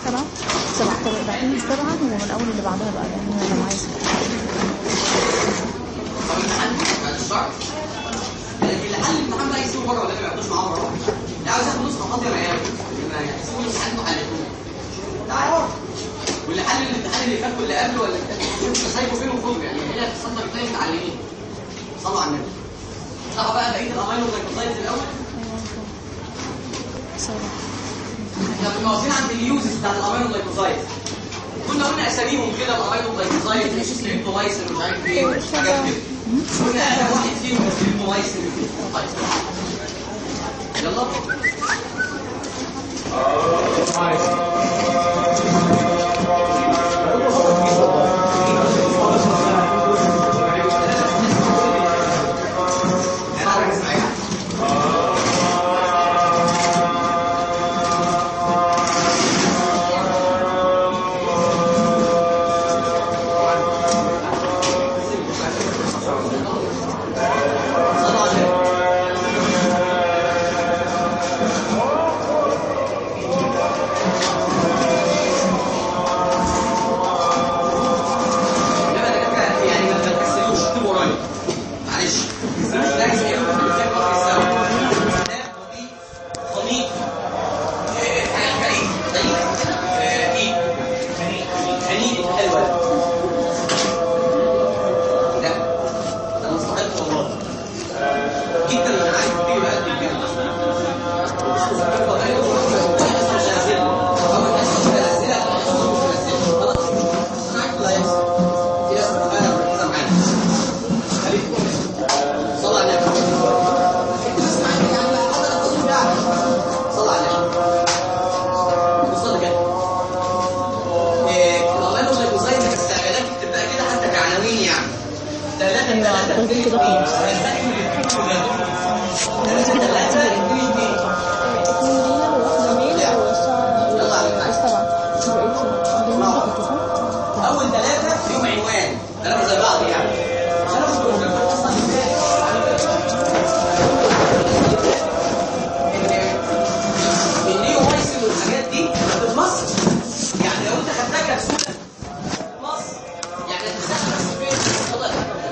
سبعة سبعة طب بعدين السبعة ومن أول اللي بعدها بقى لأن أنا عايز طب الامتحان بعد الشهر اللي حل الامتحان ده يسيبه بره ولا ما ياخدوش معاه بره اللي عاوز ياخد نسخه فاضيه ما ياخد ما يحسبوا الامتحان انتوا حلتوه تعالى واللي حل الامتحان اللي فات واللي قبله ولا انت سايبه فين وخده يعني هي في السطر الثاني متعلمين صلوا على النبي اطلعوا بقى بقيه الامينو جلايكوزايد الاول سبعة احنا كنا واقفين عند اليوزز بتاعت الامينو جلايكوزايد كنا قلنا اساميهم كده الامينو جلايكوزايد ستريبتومايسين مش عارف ايه حاجات كده قلنا انا واحد فيهم ستريبتومايسين طيب يلا انا ركز معايا صلوا على النبي انما الدكاتره يعني ما تكسلوش اكتبوا ورايا معلش مش لازم يبقى في الكتاب بقى يساوي كتاب وفيه خليط آه، خليط خليط آه، ايه خليط حلوه لا ده مستحيل والله جدا انا عايز تيجي بقى تيجي صلى على النبي صلى على النبي وصل كده إيه الأمانة والجزائر إنك استعمالات تبقى كده حتى كعناوين يعني ثلاثة ثلاثة طيب كده خلاص ثلاثة اتنين وواحدة ميل والسبعة أول ثلاثة فيهم عنوان ثلاثة زي بعض يعني عشان أخد بالك أصلا إن النيو مايسن والحاجات دي في مصر يعني لو أنت خدتها كبسولة في مصر يعني هتمسحها بس فين؟ اتفضل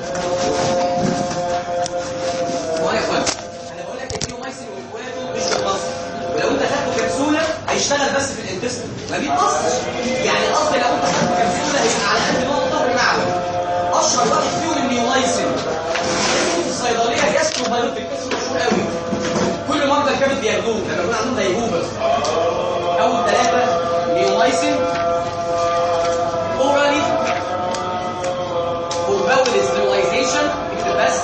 هو يا اخوان انا بقول لك النيو مايسن واخواته مش في مصر ولو انت خدته كبسوله هيشتغل بس في الانتستين ما بيتقصش يعني القصد لو انت خدته كبسوله هيبقى على قد ما هو ظهر معوي اشهر واحد فيهم النيومايسين اسمه في الصيدليه جاسترو بايوتيك اسمه مشهور قوي كل مرضى الكبد بياخدوه لما يكون عندهم غيبوبه اول ثلاثه نيومايسين اورالي فور باول ستيرلايزيشن اكتب بس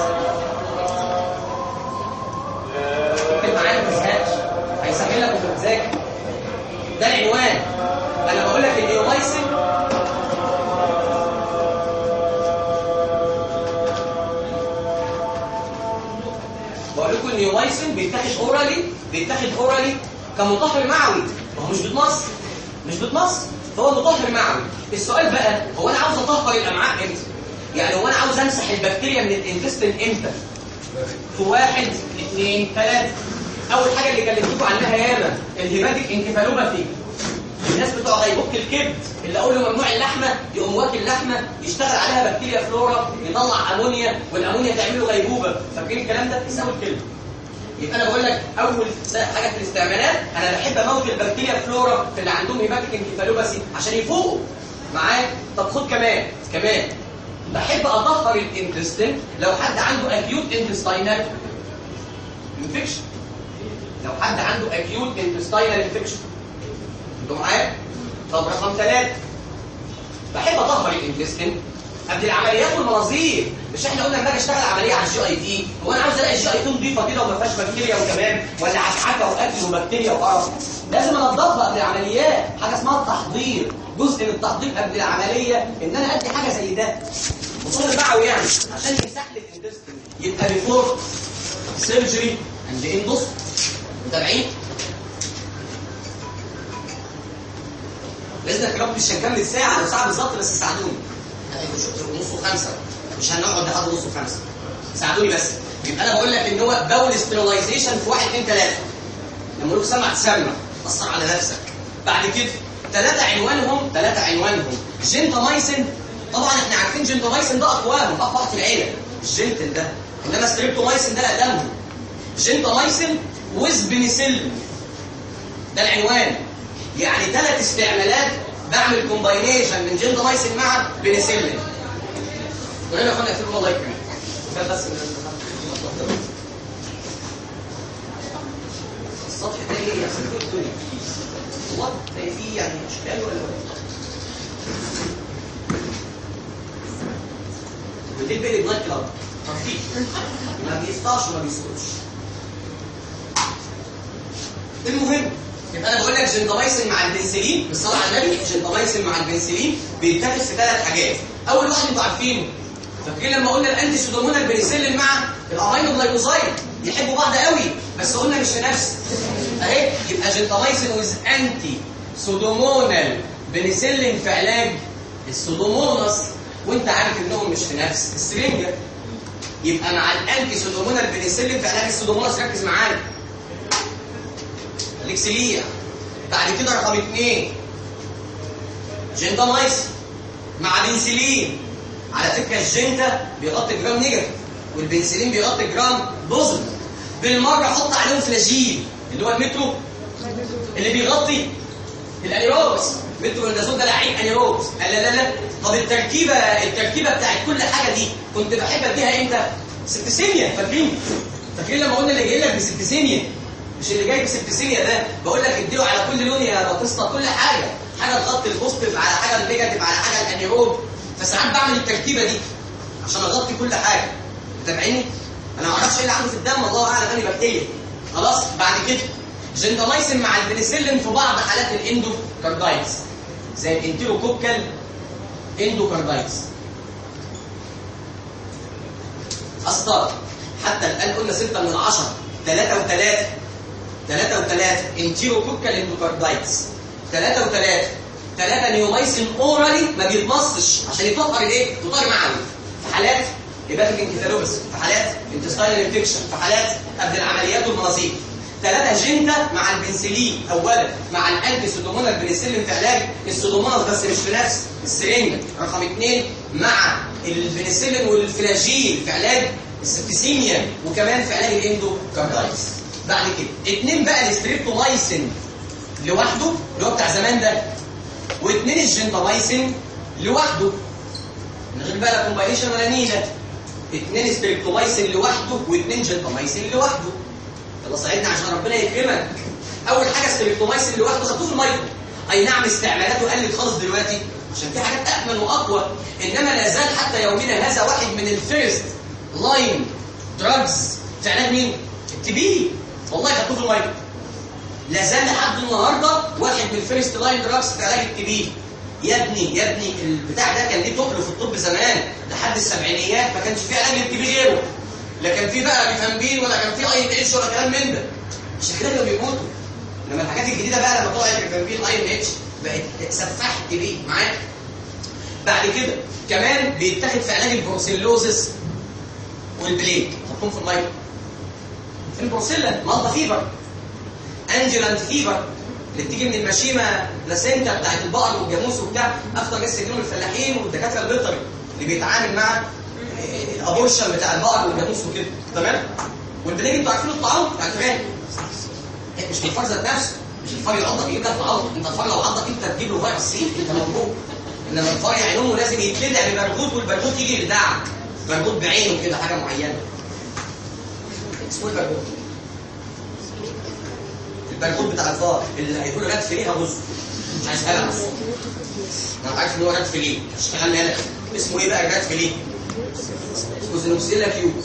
اكتب معايا ما تزهقش هيسهل لك وانت بتذاكر ده العنوان انا بقول لك النيومايسين بقول لكم النيومايسين بيتاخد اورالي بيتاخد اورالي كمطهر معوي ما هو مش بتمص مش بتمص هو مطهر معوي السؤال بقى هو انا عاوز اطهر الامعاء امتى يعني هو انا عاوز امسح البكتيريا من الانتستين امتى في واحد اثنين ثلاثة أول حاجة اللي كلمتكم عنها ياما الهيباتيك انكفالوباثي الناس بتوع غيبوبة الكبد اللي أقول له ممنوع اللحمة يقوم واكل لحمة يشتغل عليها بكتيريا فلورا يطلع أمونيا والأمونيا تعمل له غيبوبة فاكرين الكلام ده؟ بس أول كلمة يبقى أنا بقول لك أول حاجة في الاستعمالات أنا بحب أموت البكتيريا فلورا في اللي عندهم هيباتيك انكفالوباثي عشان يفوقوا معاك طب خد كمان كمان بحب اطهر الانتستين لو حد عنده اكيوت انتستينال انفكشن لو حد عنده اكيوت انتستينال انفكشن انتوا معايا طب رقم ثلاثة بحب اطهر الانتستين قبل العمليات والمناظير مش احنا قلنا لما اجي اشتغل عمليه على الجي اي تي هو انا عاوز الاقي الجي اي تي نظيفه كده وما فيهاش بكتيريا وكمان ولا عكعكه واكل وبكتيريا وقرف لازم انضفها قبل العمليات حاجه اسمها التحضير جزء من التحضير قبل العمليه ان انا ادي حاجه زي ده وصول معوي يعني عشان يمسح لي الانتستين يبقى بيفور سيرجري اند اندوس متابعين باذنك يا رب مش هنكمل ساعه او ساعه بالظبط بس ساعدوني نص وخمسه مش هنقعد لحد نص وخمسه ساعدوني بس يبقى انا بقول لك ان هو باول ستيرلايزيشن في 1 2 3 لما اقول لك سمع تسمع اثر على نفسك بعد كده ثلاثه عنوانهم ثلاثه عنوانهم جنتامايسين طبعا احنا عارفين جنتامايسين ده اقواهم اقوى واحد في العيله الجنتل ده انما ستريبتومايسين ده اقدمهم جنتامايسين ويز بنسلين ده العنوان يعني ثلاث استعمالات بعمل كومباينيشن من جنتامايسين مع بنسلين ولما يا اخوانا يقفلوا الله يكرمك كفايه بس السطح ده ايه يا سيدي الدنيا والله ده فيه يعني اشكال ولا ولا بتبقى بلاك كلاب خفيف ما بيفطاش وما بيسكتش المهم يبقى انا بقول لك جنتامايسين مع البنسلين بالصلاه على النبي جنتامايسين مع البنسلين بيتاخد في ثلاث حاجات اول واحد انتوا عارفينه فاكرين لما قلنا الانتي سودومونال بنسلين مع الامينو جلايكوزايد يحبوا بعض قوي بس قلنا مش في نفس اهي يبقى جنتامايسين ويز انتي سودومونال بنسلين في علاج السودوموناس وانت عارف انهم مش في نفس السرنجه يبقى مع الانتي سودومونال بنسلين في علاج السودوموناس ركز معايا خليك سريع بعد كده رقم اثنين جنتامايسين مع بنسلين على فكره الجنتا بيغطي جرام نيجاتيف والبنسلين بيغطي جرام بوزيتيف بالمره حط عليهم فلاجيل اللي هو المترو اللي بيغطي الانيروبس مترو النازول ده لعيب انيروبس لا لا لا طب التركيبه التركيبه بتاعت كل حاجه دي كنت بحب اديها امتى؟ سبتسيميا فاكرين؟ فاكرين لما قلنا اللي جاي لك بسبتسيميا مش اللي جاي بسبتسيميا ده بقول لك اديله على كل لون يا باتيستا كل حاجه حاجه تغطي البوزيتيف على حاجه النيجاتيف على حاجه الانيروب فساعات بعمل التركيبه دي عشان اغطي كل حاجه متابعيني؟ انا ما اعرفش ايه اللي عنده في الدم الله اعلم اني بكتيريا خلاص بعد كده جنتامايسين مع البنسلين في بعض حالات الاندوكاردايتس زي الانتيروكوكال اندوكاردايتس أصدر حتى الآن قلنا 6 من 10 3 و3 3 و3 انتيروكوكال اندوكاردايتس 3 و3 3 نيومايسين اورالي ما بيتمصش عشان يطهر الايه؟ يطهر معوي في حالات هيباتيك انكفالوبس في حالات انتستاينال انفكشن في حالات قبل العمليات والمناظير ثلاثة جنتا مع البنسلين أولا مع الأنتي سودومونال بنسلين في علاج السودوموناس بس مش في نفس السرنجة رقم اثنين مع البنسلين والفلاجيل في علاج السبتسيميا وكمان في علاج الاندوكاردايتس بعد كده اثنين بقى الستريبتومايسين لوحده اللي هو بتاع زمان ده واثنين الجنتامايسين لوحده من غير بقى لا كومباينيشن ولا نيله اثنين ستريبتومايسين لوحده واثنين جنتامايسين لوحده يلا ساعدنا عشان ربنا يكرمك اول حاجه ستريبتومايسين لوحده خدوه في المايكرو اي نعم استعمالاته قلت خالص دلوقتي عشان في حاجات امن واقوى انما لا زال حتى يومنا هذا واحد من الفيرست لاين دراجز في علاج مين؟ التبي والله خدوه في المايكرو لا زال لحد النهارده واحد من الفيرست لاين دراجز في علاج التبي يا ابني يا ابني البتاع ده كان ليه تقل في الطب زمان لحد السبعينيات ما كانش فيه علاج للتبي غيره لا كان في بقى ريفامبين ولا كان في اي ام اتش ولا كلام من ده عشان كده كانوا بيموتوا لما الحاجات الجديده بقى لما طلعت ريفامبين اي ام اتش بقت سفاح التبي معاك بعد كده كمان بيتاخد في علاج البروسيلوزس والبليك حطهم في الميه في البروسيلا مالطا فيبر انجلانت فيبر اللي بتيجي من المشيمه بلاسينتا بتاعت البقر والجاموس وبتاع اكتر ناس سجنوا الفلاحين والدكاتره البيطري اللي بيتعامل مع الابورشن بتاع البقر والجاموس وكده تمام والبليج انتوا عارفين الطعام بتاع الفئران مش الفار ذات نفسه مش الفار يعضك يجيب لك تعض انت الفار لو عضك انت تجيب له فيروس سي انت مبروك انما الفار عينه لازم يتلدع ببرغوث والبرغوث يجي يلدعك برغوث بعينه كده حاجه معينه اسمه البرغوث البرغوث بتاع الفار اللي هيقول رد في ليه هبص مش عايز هلا انا عارف ان هو رد في ليه اشتغل هنا اسمه ايه بقى الرد في ليه اسمه زينوبسيلا كيوبز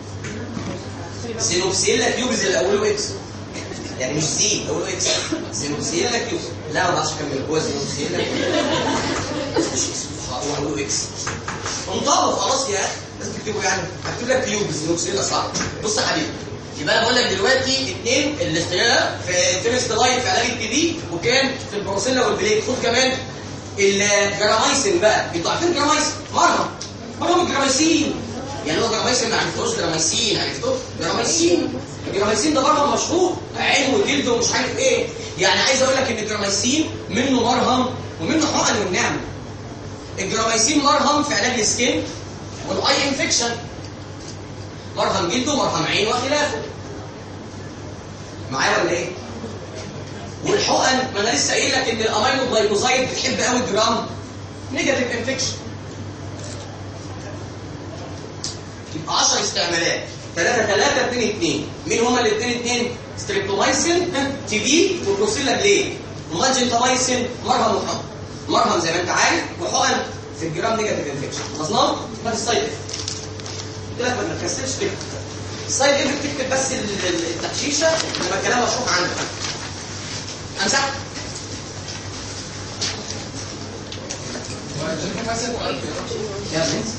زينوبسيلا كيوبز اللي اوله اكس يعني مش زي اوله اكس زينوبسيلا كيوبز لا ما بعرفش اكمل هو زينوبسيلا كيوبز مش اسمه هو اوله اكس انطبق خلاص يا اخي لازم تكتبه يعني هكتب لك كيوبز زينوبسيلا صعب بص يا حبيبي يبقى انا بقول لك دلوقتي اثنين الاختيار في فيرست لاين في علاج التي بي وكان في البروسيلا والبليك خد كمان الجرامايسين بقى انتوا عارفين الجرامايسين مرهم مرهم الجرامايسين يعني هو جراميسين ما عرفتوش جراميسين عرفتوه جراميسين الجراميسين ده مرهم مشهور عين وجلد ومش عارف ايه يعني عايز اقول لك ان الجراميسين منه مرهم ومنه حقن والنعمه الجراميسين مرهم في علاج السكين والاي انفكشن مرهم جلد ومرهم عين وخلافه معايا ولا ايه والحقن ما انا لسه قايل لك ان الامينو جلايكوزايد بتحب قوي الجرام نيجاتيف انفكشن يبقى 10 استعمالات 3 3 2 2 مين هما الاثنين اثنين ستريبتومايسين تي بي وبروسيلا بليد ماجنتامايسين مرهم وحقن مرهم زي ما انت عارف وحقن في الجرام نيجاتيف انفكشن خلصنا ده السايد قلت لك ما تكسلش كده السايد افكت تكتب بس ال- ال- التحشيشه لما الكلام مشروح عنك امسح يا برنس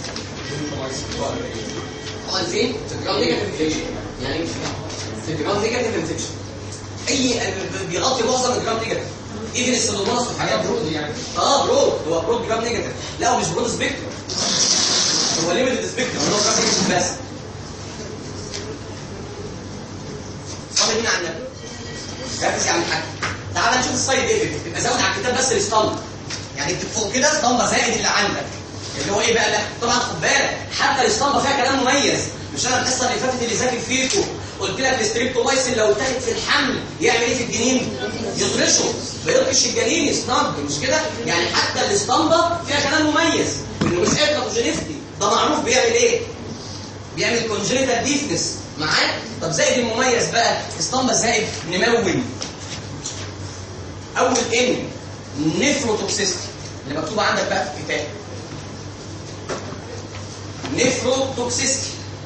حقن فين؟ في الجرام نيجاتيف انفكشن يعني ايه مش فاهم؟ في الجرام نيجاتيف انفكشن اي بيغطي معظم الجرام نيجاتيف ايفن السيدوموناس والحاجات برود يعني اه برود هو برود جرام نيجاتيف لا هو مش برود سبيكتروم هو ليميتد سبيكتروم هو جرام نيجاتيف بس صلي هنا على النبي ركز يا عم الحاج تعال نشوف السايد ايفكت يبقى زود على الكتاب بس الاسطمبه يعني اكتب فوق كده اسطمبه زائد اللي عندك اللي هو ايه بقى لا طبعا خد بالك حتى الاسطمبه فيها كلام مميز مش انا الحصه اللي فاتت اللي ذاكر فيكم قلت لك الاستريبتومايسين لو اتاخد في الحمل يعمل ايه في الجنين؟ يطرشه بيطرش الجنين يسنض مش كده؟ يعني حتى الاسطمبه فيها كلام مميز انه مش ايكاتوجينيستي ده معروف بيعمل ايه؟ بيعمل كونجنيتال ديفنس معاه طب زائد المميز بقى اسطمبه زائد نمون اول ان نفروتوكسيستي اللي مكتوبه عندك بقى في الكتاب نفروتوكسيستي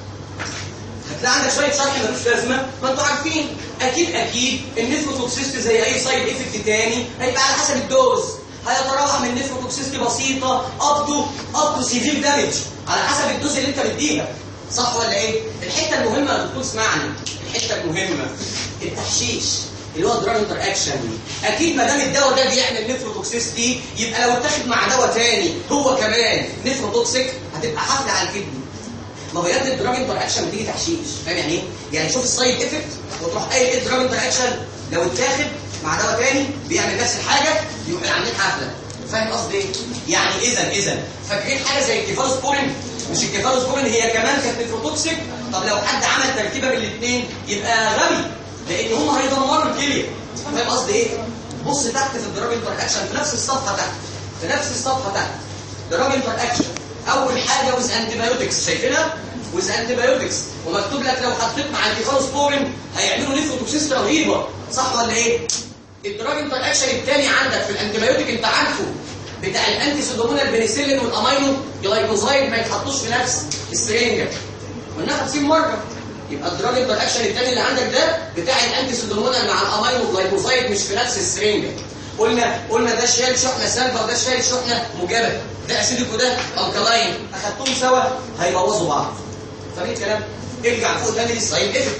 هتلاقي عندك شويه شرح ملوش لازمه ما انتوا عارفين اكيد اكيد النفروتوكسيستي زي اي سايد افكت تاني هيبقى على حسب الدوز هيتراوح من نفروتوكسيستي بسيطه اب تو اب تو سيفير دامج على حسب الدوز اللي انت مديها صح ولا ايه؟ الحته المهمه يا دكتور اسمعني الحته المهمه التحشيش اللي هو دراج انتر اكشن اكيد ما دام الدواء ده بيعمل نفروتوكسيستي يبقى لو اتاخد مع دواء تاني هو كمان نفروتوكسيك هتبقى حفله على الكدني ما هو يد الدراج انتر اكشن بتيجي تحشيش فاهم يعني ايه؟ يعني شوف السايد افكت وتروح قايل ايه الدراج انتر اكشن لو اتاخد مع دواء تاني بيعمل نفس الحاجه يبقى عاملين حفله فاهم قصدي ايه؟ يعني اذا اذا فاكرين حاجه زي الكيفالوسبورين مش الكيفالوسبورين هي كمان كانت نفروتوكسيك طب لو حد عمل تركيبه من الاثنين يبقى غبي لان هم هيدمروا الكليه فاهم قصدي ايه؟ بص تحت في الدراج انتر اكشن في نفس الصفحه تحت في نفس الصفحه تحت دراج انتر اكشن اول حاجه ويز انتيبيوتكس شايفينها ويز انتيبيوتكس ومكتوب لك لو حطيت مع الكيفالوسبورين هيعملوا نيفروتوكسيستي رهيبه صح ولا ايه الدراج انتر اكشن الثاني عندك في الانتيبيوتيك انت عارفه بتاع الانتي سودومونال بنسلين والامينو جلايكوزايد ما يتحطوش في نفس السرنجه قلناها 50 مره يبقى الدراج انتر اكشن الثاني اللي عندك ده بتاع الانتي سودومونال مع الامينو جلايكوزايد مش في نفس السرنجه قلنا قلنا ده شايل شحنه سالبه وده شايل شحنه موجبه ده اسيديك وده الكلاين اخدتهم سوا هيبوظوا بعض فاهم الكلام ارجع فوق تاني للسايد افكت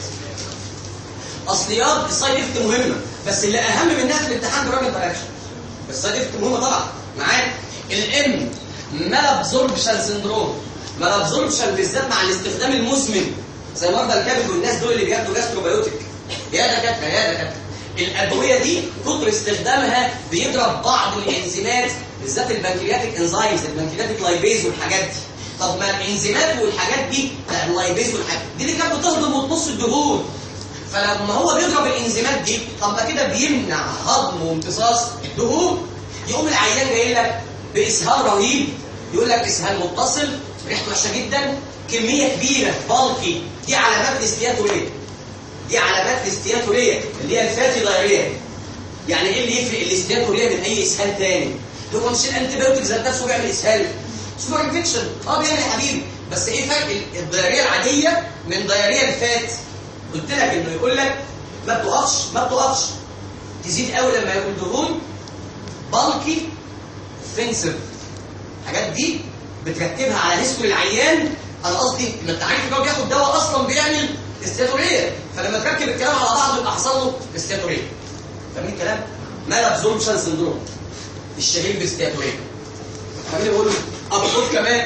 اصليات السايد افكت مهمه بس اللي اهم منها في الامتحان دراج انتر اكشن بس السايد افكت مهمه طبعا معاك الام مال ابزوربشن سندروم مال ابزوربشن بالذات مع الاستخدام المزمن زي مرضى الكبد والناس دول اللي بياخدوا جاستروبيوتيك يا دكاتره يا دكاتره الادويه دي كتر استخدامها بيضرب بعض الانزيمات بالذات البنكرياتيك انزيمز البنكرياتيك لايبيز والحاجات دي طب ما الانزيمات والحاجات دي لا اللايبيز والحاجات دي اللي كانت بتهضم وتمص الدهون فلما هو بيضرب الانزيمات دي طب ما كده بيمنع هضم وامتصاص الدهون يقوم العيان جاي لك باسهال رهيب يقول لك اسهال متصل ريحته وحشه جدا كميه كبيره بالكي دي علامات الاستياتوريه دي علامات الاستياتوريه اللي هي الفاتي دايريه يعني ايه اللي يفرق الاستياتوريه من اي اسهال تاني هو مش الانتيبيوتيك ذات نفسه بيعمل اسهال سوبر انفكشن اه بيعمل يا حبيبي بس ايه فرق الدايريه العاديه من دايريه الفات قلت لك انه يقول لك ما بتقفش ما بتقفش تزيد قوي لما ياكل دهون بالكي فينسر الحاجات دي بتركبها على هيستوري العيان انا قصدي ما انت عارف ان هو بياخد دواء اصلا بيعمل استياتوريه فلما تركب الكلام على بعضه يبقى حصل له استياتوريه فاهمين الكلام؟ مال ابزوربشن سندروم الشهير باستياتوريه فاهمين بقول ابسط كمان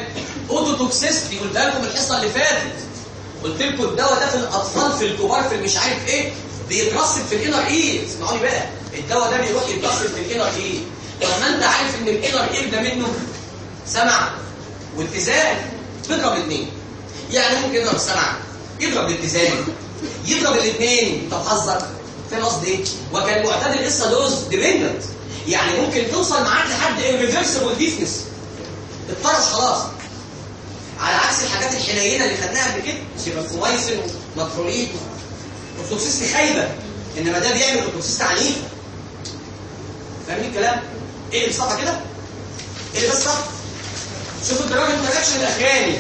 اوتوتوكسيستي قلت لكم الحصه اللي فاتت قلت لكم الدواء ده في الاطفال في الكبار في المش عارف ايه بيترسب في الانر اير اسمعوني بقى الدواء ده بيروح يترسب في الانر اير طب ما انت عارف ان الانر اير ده منه سمع والتزام تضرب الاثنين يعني ممكن يضرب سمع يضرب الاتزان يضرب الاثنين طب حظك فاهم قصدي ايه؟ وكان معتاد القصه دوز ديبندنت يعني ممكن توصل معاك لحد irreversible ديفنس اتطرش خلاص على عكس الحاجات الحنينه اللي خدناها قبل كده سيباكومايسين وماتروليت والتوكسيستي خايبه انما ده بيعمل التوكسيستي عنيف فاهمين الكلام؟ ايه اللي صح كده؟ ايه اللي بس صح؟ شوفوا الدراج انتراكشن الاخراني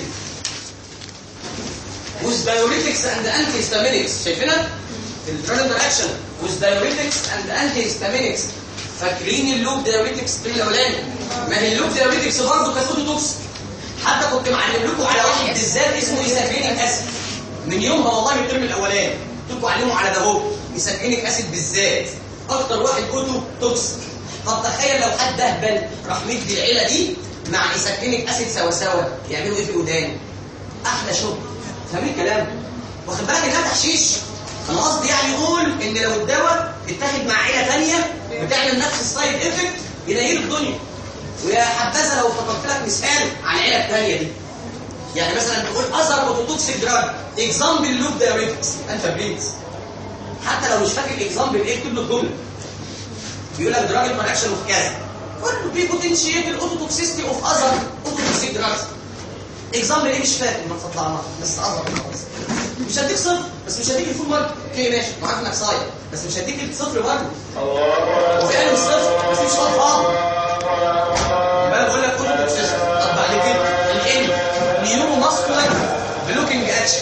with diuretics and antihistaminics شايفينها؟ الدراج انتراكشن with diuretics and antihistaminics فاكرين اللوب دايوريتكس الترم الاولاني ما هي اللوب دايوريتكس برضه كانت اوتوتوكس حتى كنت معلم لكم على واحد بالذات اسمه ايسافينيك اسيد من يومها والله الترم الاولاني قلت لكم علموا على ده هو ايسافينيك اسيد بالذات اكتر واحد اوتو توكسيك طب تخيل لو حد اهبل راح مدي العيله دي مع ايسافينيك اسيد سوا سوا يعملوا ايه في الودان؟ احلى شغل فاهمين الكلام؟ واخد بالك انها تحشيش انا قصدي يعني يقول ان لو الدواء اتاخد مع عيله ثانيه بتعمل نفس السايد افكت ينيل الدنيا ويا حبذا لو فكرت لك مثال على العيله الثانيه دي يعني مثلا تقول اذر اوتوتوكسيك دراج اكزامبل لوب دايوريتكس انت بريدز حتى لو مش فاكر الاكزامبل ايه اكتب له الجمله بيقول لك دراج انتراكشن اوف كذا كله بي بوتنشيت الاوتوتوكسيستي اوف اذر اوتوتوكسيك دراجز اكزامبل ايه مش فاكر ما تصدقناش بس اذر خلاص مش هديك صفر بس مش هديك الفول مارك اوكي ماشي ما عارف انك صاير بس مش هديك الصفر برضه وفعلا الصفر بس مش فاضي يبقى انا بقول لك كله توكسيس طب بعد كده الان نيورو ماسكولار بلوكينج اكشن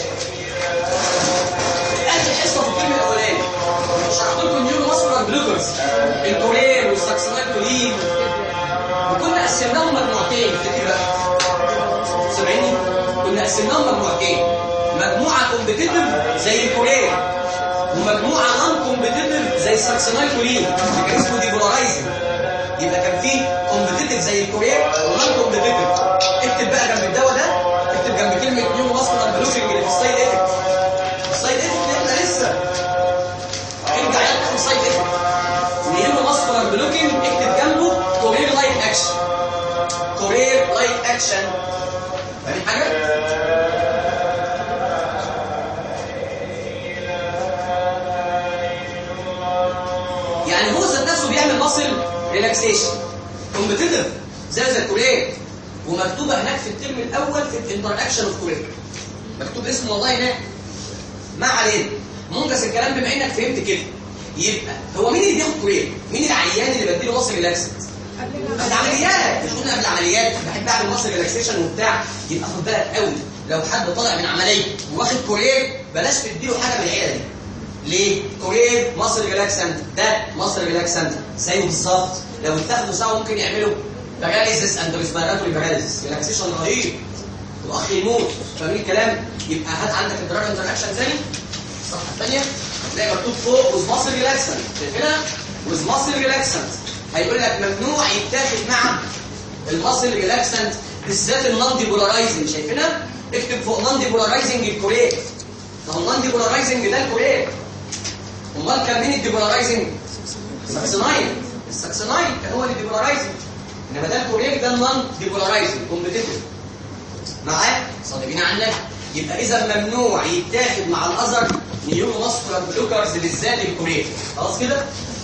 اخر حصه في الترم الاولاني شرحت لكم نيورو ماسكولار بلوكرز الكورير والساكسونال كولين وكنا قسمناهم مجموعتين افتكر بقى سامعيني كنا قسمناهم مجموعتين مجموعه كومبيتيتيف زي الكورير ومجموعه نون كومبيتيتيف زي الساكسونال كولين اللي كان اسمه ديبولارايزنج يبقى كان في كومبيتيتيف زي الكورير ونون كومبيتيتيف اكتب بقى جنب الدواء ده اكتب جنب كلمه نيو ماسكولار بلوكينج اللي في السايد افكت السايد افكت اللي احنا لسه ارجع يلا في السايد افكت نيو ماسكولار بلوكينج اكتب جنبه كورير لايك اكشن كورير لايك اكشن فاهم حاجه؟ يعني هو ذات نفسه بيعمل ماسل ريلاكسيشن كومبتيتيف زي زي الكورير ومكتوبه هناك في الترم الاول في الانتراكشن اوف كورير مكتوب اسمه والله هناك ما علينا منجز الكلام بما انك فهمت كده يبقى هو مين اللي بياخد كورير؟ مين العيان اللي بديله ماسل ريلاكسنت؟ بعد عمليات مش قلنا قبل العمليات بحب اعمل ماسل ريلاكسيشن وبتاع يبقى خد بالك قوي لو حد طالع من عمليه واخد كورير بلاش تديله حاجه من العيله دي ليه؟ كورير مصر ريلاكسنت ده مصر ريلاكسنت زيه بالظبط لو اتاخدوا سوا ممكن يعملوا باراليزس اند ريسبيراتوري باراليزس ريلاكسيشن رهيب واخ يموت فاهمين الكلام؟ يبقى هات عندك الدراج انتراكشن تاني الصفحه الثانيه تلاقي مكتوب فوق وز مصر ريلاكسنت شايفينها؟ وز مصر ريلاكسنت هيقول لك ممنوع يتاخد مع المصل ريلاكسنت بالذات النون ديبولارايزنج شايفينها؟ اكتب فوق نون ديبولارايزنج الكورير ما هو النون ديبولارايزنج ده الكورير امال كان مين الديبولارايزنج الساكسونايل الساكسونايل كان هو اللي ديبولارايزنج انما ده الكورير ده النون ديبولارايزنج كومبيتيتيف معاه صادقين عنك يبقى اذا ممنوع يتاخد مع الاذر نيورو ماسكولار بلوكرز بالذات الكورير خلاص كده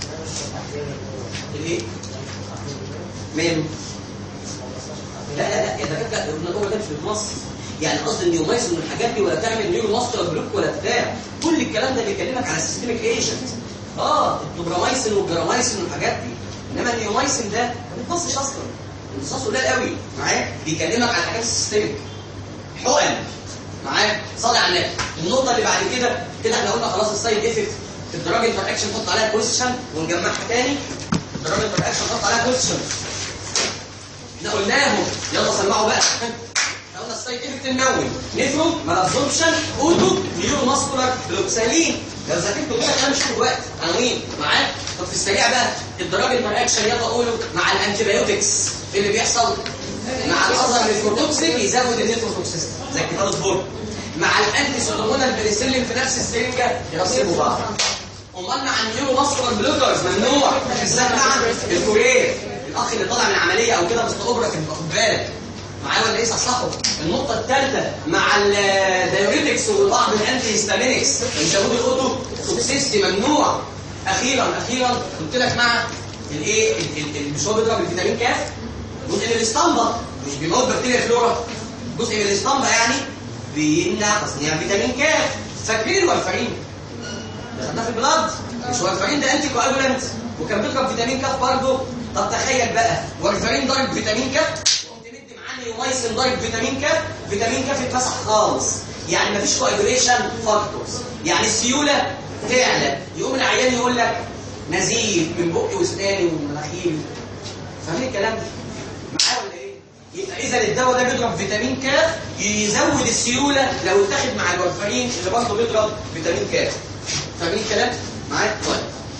الايه مين لا لا لا يا دكاتره قلنا هو ده مش بتمص يعني قصدي النيومايسين والحاجات دي ولا تعمل نيورو ماسكولار بلوك ولا بتاع كل الكلام ده بيكلمك على السيستميك ايجنت اه الدوبرامايسين والجرامايسين والحاجات دي انما النيومايسين ده ما بيتبصش اصلا امتصاصه قليل قوي معايا بيكلمك على الحاجات السيستميك حقن معايا صلي على النبي النقطه اللي بعد كده كده احنا قلنا خلاص السايد افكت الدراج انتر اكشن نحط عليها كويستشن ونجمعها تاني الدراج انتر اكشن نحط عليها كويستشن احنا قلناهم يلا سمعوا بقى احنا قلنا السايد افكت النووي نفرو مالابزوربشن اوتو نيورو ماسكولار بلوكسالين لو ذاكرتوا كده انا مش هاخد وقت عناوين معاك طب في السريع بقى الدراج انتر اكشن يلا قولوا مع الانتيبيوتكس اللي بيحصل مع الاظهر نيفروتوكسيك يزود النيفروتوكسيس زي كتاب الفور مع الانتي سودومونال بنسلين في نفس السرنجه يرسبوا بعض امال مع النيورو ماسكولار بلوكرز ممنوع بالذات مع الكورير الاخ اللي طالع من عمليه او كده مستر اوبرا كان خد بالك معايا ولا ايه صحصحه النقطه الثالثه مع الدايوريتكس وبعض الانتي هيستامينكس يزودوا الاوتو توكسيستي ممنوع اخيرا اخيرا قلت لك مع الايه ال- ال- ال- مش هو بيضرب الفيتامين كاف جزء من الاسطمبه مش بيموت بكتيريا فلورا جزء من الاسطمبه يعني بيمنع تصنيع فيتامين كاف فاكرين والفرين ده خدناه في البلاد مش والفرين ده انتي كواجولانت وكان بيضرب فيتامين كاف برضه طب تخيل بقى والفرين ضرب فيتامين كاف وقمت مدي معاه نيومايسين ضرب فيتامين كاف فيتامين كاف اتمسح خالص يعني مفيش كواجوليشن فاكتورز يعني السيوله تعلى يقوم العيان يقول لك نزيف من بقي واسناني ومناخيري فاهمين الكلام ده معايا ولا ايه يبقى اذا الدواء ده بيضرب فيتامين كاف يزود السيوله لو اتاخد مع الورفرين اللي برضه بيضرب فيتامين كاف فاهمين الكلام معايا طيب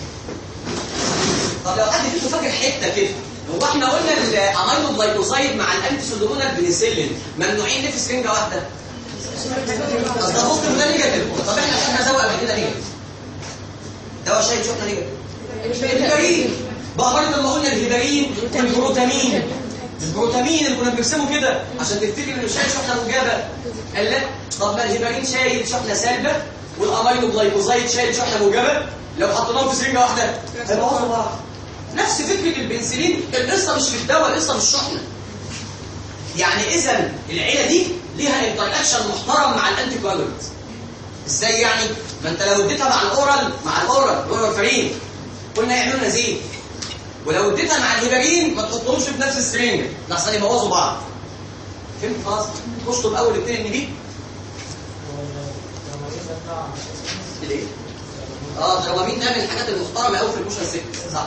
طب لو حد فيكم فاكر حته كده هو احنا قلنا الامينو جلايكوزايد مع الانتي سودومونال بنسلين ممنوعين ليه في سرنجه واحده طب ده ممكن ده نيجاتيف طب احنا خدنا دواء قبل كده نيجاتيف دواء شايف شفنا نيجاتيف الهيبارين بقى لما قلنا الهيبارين والبروتامين البروتامين اللي كنا بنرسمه كده عشان تفتكر انه شايل شحنه موجبه قال لا طب ما الهيبارين شايل شحنه سالبه والامينو جلايكوزايد شايل شحنه موجبه لو حطيناهم في سرنجه واحده هيبوظوا بعض نفس فكره البنسلين القصه مش في الدواء القصه مش شحنه يعني اذا العيله دي ليها انتراكشن محترم مع الانتي كواجولانت ازاي يعني ما انت لو اديتها مع الاورال مع الاورال الاورال فرين قلنا يعملوا نزيف ولو اديتها مع الهيبارين ما تحطهمش في نفس السرنجه لحسن يبوظوا بعض فهمت خلاص تشطب اول التاني ان دي الايه اه الدرامامين ده من الحاجات المحترمه قوي في الموشن سيكنس صح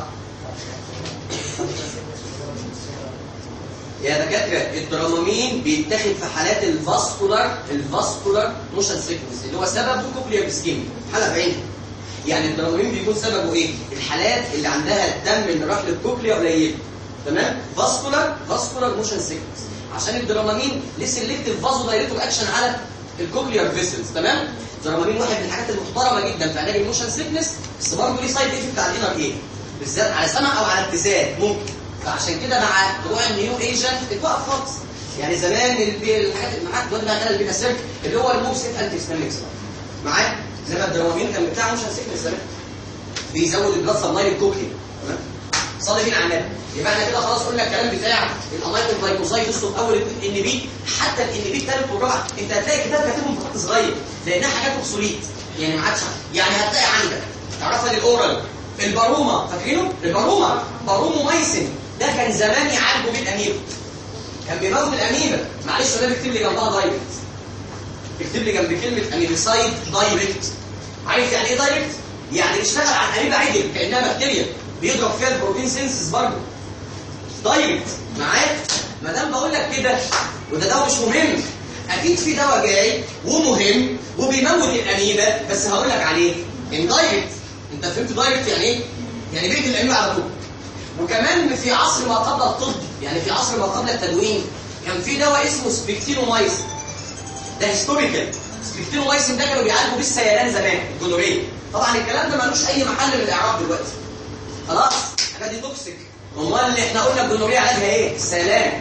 يا دكاتره الدرامامين بيتاخد في حالات الفاسكولار الفاسكولار موشن سيكنس اللي هو سببه كوكليار سكين حاله بعينها يعني الدرامامين بيكون سببه ايه الحالات اللي عندها الدم اللي راح للكوكليا قليل تمام فاسكولار فاسكولار موشن سيكنس عشان الدرامامين ليه سيلكتيف فازو دايريتور اكشن على الكوكليار فيسلز تمام الدرامامين واحد من الحاجات المحترمه جدا في علاج الموشن سيكنس بس برضه ليه سايد افكت على الانر ايه بالذات على سمع او على ابتسام ممكن فعشان كده مع طلوع النيو ايجنت اتوقف خالص يعني زمان البي- الحاجات اللي معاك دلوقتي بقى اللي بيبقى سيرك اللي هو الموكسيت انتي ستاميكس معايا زي ما الدرامامين كان بتاع موشن سيكنس زمان بيزود البلاد سبلاي للكوكليا تمام صلي بينا على النبي يبقى احنا كده خلاص قلنا الكلام بتاع الامينو جلايكوزايد يسلب اول ان بي حتى الان بي الثالث والرابع انت هتلاقي كتاب كاتبهم بخط صغير لانها حاجات اوبسوليت يعني ما عادش يعني هتلاقي عندك تعرفها الاورال الباروما فاكرينه الباروما بارومومايسين ده كان زمان يعالجوا بيه الاميبا كان بيموت الاميبا معلش ده بيكتب لي جنبها دايركت اكتب لي جنب كلمه اميبيسايد دايركت عارف يعني ايه دايركت يعني بيشتغل على الاميبا عدل كانها بكتيريا بيضرب فيها البروتين سينسز برضه دايركت معاك ما دام بقول لك كده وده دواء مش مهم اكيد في دواء جاي ومهم وبيموت الاميبا بس هقول لك عليه ان دايركت انت فهمت دايركت يعني ايه يعني بيقتل الاميبا على طول وكمان في عصر ما قبل الطب يعني في عصر ما قبل التدوين كان في دواء اسمه سبيكتينومايسين ده هيستوريكال سبيكتينومايسين ده كانوا بيعالجوا بيه السيلان زمان الجونوريه طبعا الكلام ده ملوش اي محل من الاعراب دلوقتي خلاص الحاجه دي توكسيك امال اللي احنا قلنا الجونوريه علاجها ايه السيلان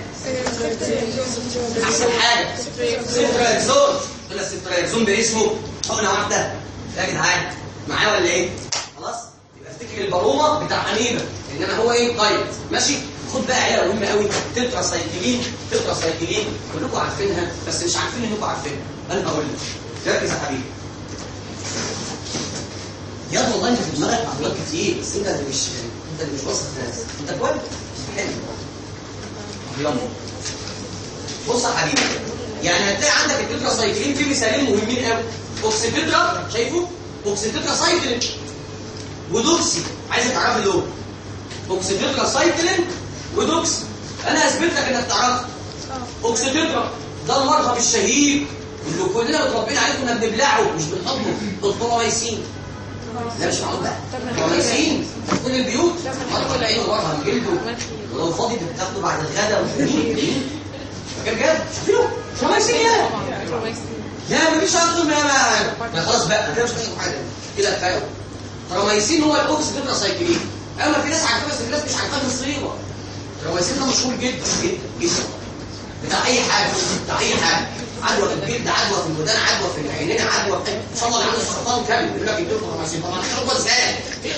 احسن حاجه سيترايكزون قلنا السيترايكزون باسمه حقنه واحده يا جدعان معايا ولا ايه خلاص يبقى افتكر البارومه بتاع اميبا انما هو ايه دايت ماشي خد بقى عيله مهمه قوي تترا سايكلين تترا سايكلين كلكم عارفينها بس مش عارفين انكم عارفينها انا هقول لك ركز يا حبيبي يا والله انت في دماغك معلومات كتير بس انت اللي مش انت اللي مش واثق في نفسك انت كويس حلو يلا بص يا حبيبي يعني هتلاقي عندك التترا سايكلين في مثالين مهمين قوي اوكسيتترا شايفه اوكسيتترا سايكلين ودوكسي عايزك تعرف دول اوكسيتترا سايكلين ودوكسي انا هثبت لك انك تعرفه اوكسيتترا ده المرهم الشهير اللي كلنا متربيين عليه كنا بنبلعه مش بنحضنه الطراميسين لا مش معقول بقى الطراميسين في كل البيوت مرهم العين ومرهم جلده ولو فاضي بتاخده بعد الغداء وفنين بجد شايفينه تراميسين يا لا مفيش اكتر ما ما ما خلاص بقى كده مش هشرب حاجه كده كفايه تراميسين هو الاوكس تتراسايكلين اما في ناس عارفاه بس في ناس مش عارفاه المصريين تراميسين ده مشهور جدا جدا جدا بتاع اي حاجه بتاع اي حاجه عدوى في الجلد عدوى في الودان عدوى في العينين عدوى في ان شاء الله اللي عنده سرطان كبد يقول لك يديله تراميسين طبعا هياخده ازاي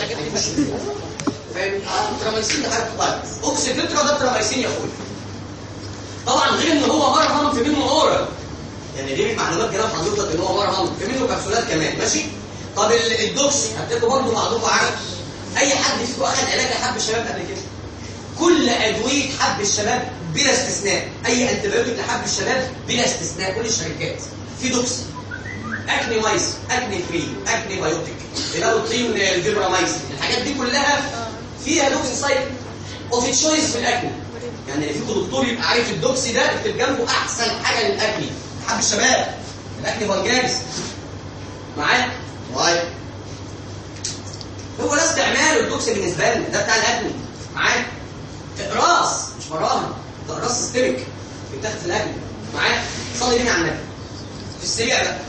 فاهم اه تراميسين ده حاجه طيب اوكس تترا ده تراميسين يا اخويا طبعا غير ان هو مره هم في منه اورال يعني غير المعلومات كلام حضرتك ان هو مره هم في منه كبسولات كمان ماشي طب ال- الدوكس هتلاقوا برضه بعضكم عارف اي حد فيكم اخذ علاج لحب الشباب قبل كده كل ادويه حب الشباب بلا استثناء اي انتبيوتيك لحب الشباب بلا استثناء كل الشركات في دوكس اكني مايس اكني فري اكني بايوتيك الالوتين الفيبرامايس الحاجات دي كلها فيها دوكس سايت اوف تشويس في الاكني يعني اللي فيكم دكتور يبقى عارف الدوكس ده اكتب جنبه احسن حاجه للاكني حب الشباب الاكني فالجاريس معايا طيب هو ده استعمال الدوكس بالنسبه لنا ده بتاع الاكني معايا اقراص مش مراهم ده اقراص سيستميك بيتاخد في الاكل معايا صلي بينا على النبي في السريع بقى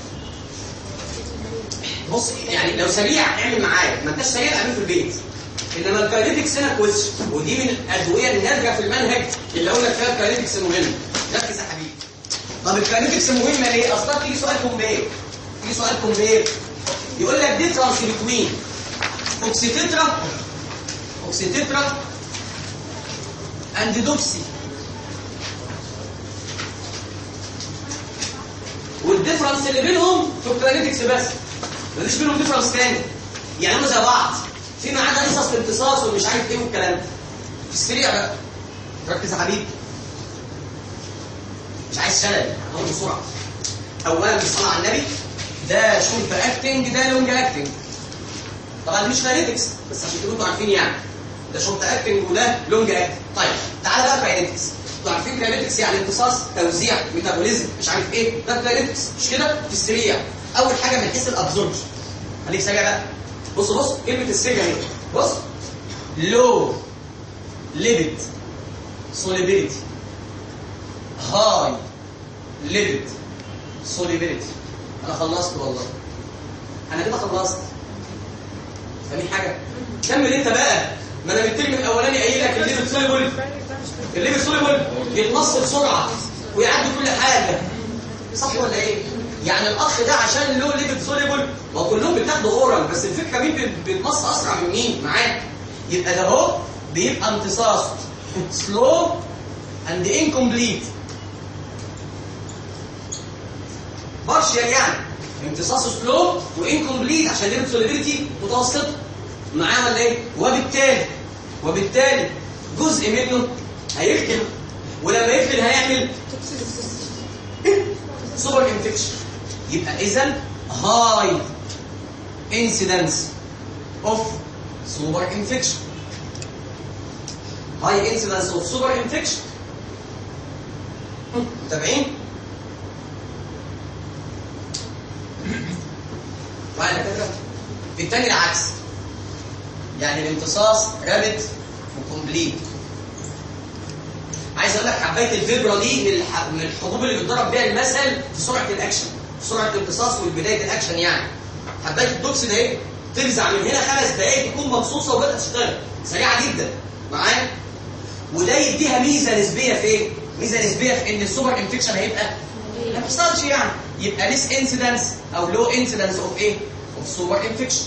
بص يعني لو سريع اعمل معايا ما انتش سريع اعمل في البيت انما الكاينيتكس هنا كويس ودي من الادويه النادره في المنهج اللي اقول لك فيها الكاينيتكس مهم ركز يا حبيبي طب الكاينيتكس مهمه ليه؟ اصلا تيجي سؤال كومبير تيجي سؤال كومبير يقول لك ديفرنس بتوين اوكسيتترا اوكسيتترا اند دوكسي والديفرنس اللي بينهم في الكاينيتكس بس مفيش بينهم ديفرنس تاني يعني هم زي بعض فيما عدا قصص الامتصاص ومش عارف ايه والكلام ده في السريع بقى ركز يا حبيبي مش عايز شلل هقول بسرعه اولا بالصلاه على النبي ده شورت اكتنج ده لونج اكتنج طبعا دي مش كاينيتكس بس عشان تبقوا عارفين يعني ده شورت اكتنج وده لونج اكتنج طيب تعالى بقى كاينيتكس انتوا عارفين كاينيتكس يعني امتصاص توزيع ميتابوليزم مش عارف ايه ده كاينيتكس مش كده في السريع اول حاجه من حيث الابزوربشن خليك سريع بقى بص بص كلمه السريع اهي بص لو ليبيد سوليبيليتي هاي ليبيد سوليبيليتي انا خلصت والله انا كده خلصت فاهمين حاجه كمل انت بقى ما انا من الترم الاولاني قايل لك الليبيد سوليبل الليبيد سوليبل بيتمص بسرعه ويعدي كل حاجه صح ولا ايه يعني الاخ ده عشان له ليبيد سوليبل ما كلهم بتاخدوا اورال بس الفكره مين بي- بيتمص اسرع من مين معاه يبقى ده اهو بيبقى امتصاص سلو اند انكمبليت بارشال يعني امتصاصه سلو وانكمبليت عشان ليبيد سوليبيليتي متوسطه معاه ولا ايه وبالتالي وبالتالي جزء منه هيقتل ولما يقتل هيعمل سوبر انفكشن يبقى اذا هاي انسيدنس اوف سوبر انفكشن هاي انسيدنس اوف سوبر انفكشن متابعين معايا يا دكاتره في الثاني العكس يعني الامتصاص رابط وكومبليت عايز اقول لك حبايه الفيبرا دي من الح- من الحبوب اللي بيتضرب بيها المثل في سرعه الاكشن في سرعه الامتصاص والبدايه الاكشن يعني حبايه الدوكس ده ايه ترزع من هنا خمس دقائق تكون مبسوطه وبدات تشتغل سريعه جدا معايا وده يديها ميزه نسبيه في ايه؟ ميزه نسبيه في ان السوبر انفكشن هيبقى ما بيحصلش يعني يبقى ليس انسيدنس او لو انسيدنس اوف ايه؟ اوف سوبر انفكشن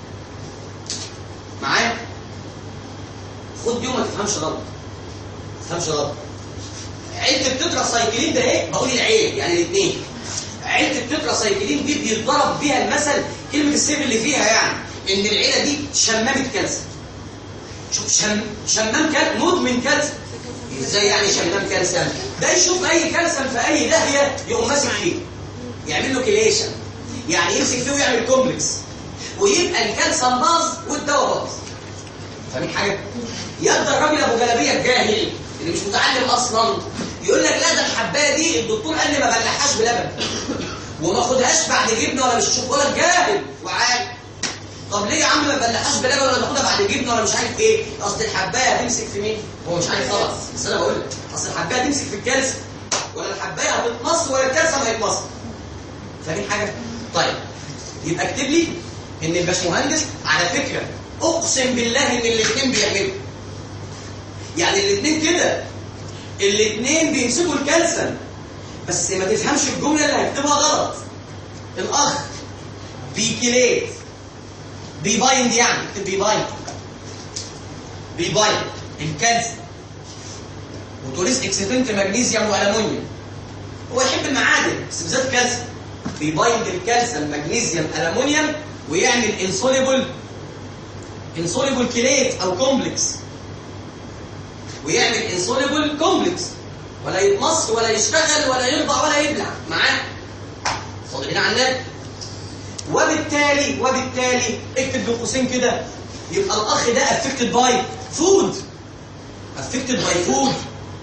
معايا؟ خد دي وما تفهمش غلط ما تفهمش غلط عيله التترا سايكلين ده ايه؟ بقول العيل يعني الاثنين عيله التترا سايكلين دي بيتضرب بيها المثل كلمه السر اللي فيها يعني ان العيله دي شمامه كالسيوم شوف شم شمام كال مدمن كالسيوم ازاي يعني شمام كالسيوم ده يشوف اي كالسيوم في اي داهيه يقوم ماسك فيه يعمل له كليشن يعني يمسك فيه ويعمل كومبلكس ويبقى الكالسيوم باظ والدواء باظ فاهمين حاجه يقدر الراجل ابو جلابيه الجاهل اللي مش متعلم اصلا يقول لك لا ده الحبايه دي الدكتور قال لي ما بلحهاش بلبن وما خدهاش بعد جبنه ولا مش شوكولاته جاهل وعادي طب ليه يا عم ما بلحهاش بلبن ولا باخدها بعد جبنه ولا مش عارف ايه اصل الحبايه هتمسك في مين هو مش عارف طبعا بس انا بقول لك اصل الحبايه هتمسك في الكالسيوم ولا الحبايه هتتمص ولا الكالسيوم هيتمص فاهمين حاجه طيب يبقى اكتب لي ان الباشمهندس على فكره اقسم بالله ان الاثنين بيعملوا يعني الاثنين كده الاثنين بيمسكوا الكالسيوم بس ما تفهمش الجمله اللي هيكتبها غلط الاخ بيكليت بيبايند يعني اكتب بيبايند بيبايند الكالسيوم وتوريس اكسيتنت مغنيسيوم والومنيوم هو يحب المعادن بس بالذات الكالسيوم بيبايند الكالسيوم مغنيسيوم الومنيوم ويعمل انسوليبل انسوليبل كليت او كومبلكس ويعمل انسوليبل كومبلكس ولا يتمص ولا يشتغل ولا يرضع ولا يبلع معاه صادقين على النبي وبالتالي وبالتالي اكتب بين قوسين كده يبقى الاخ ده افكتد باي فود افكتد باي فود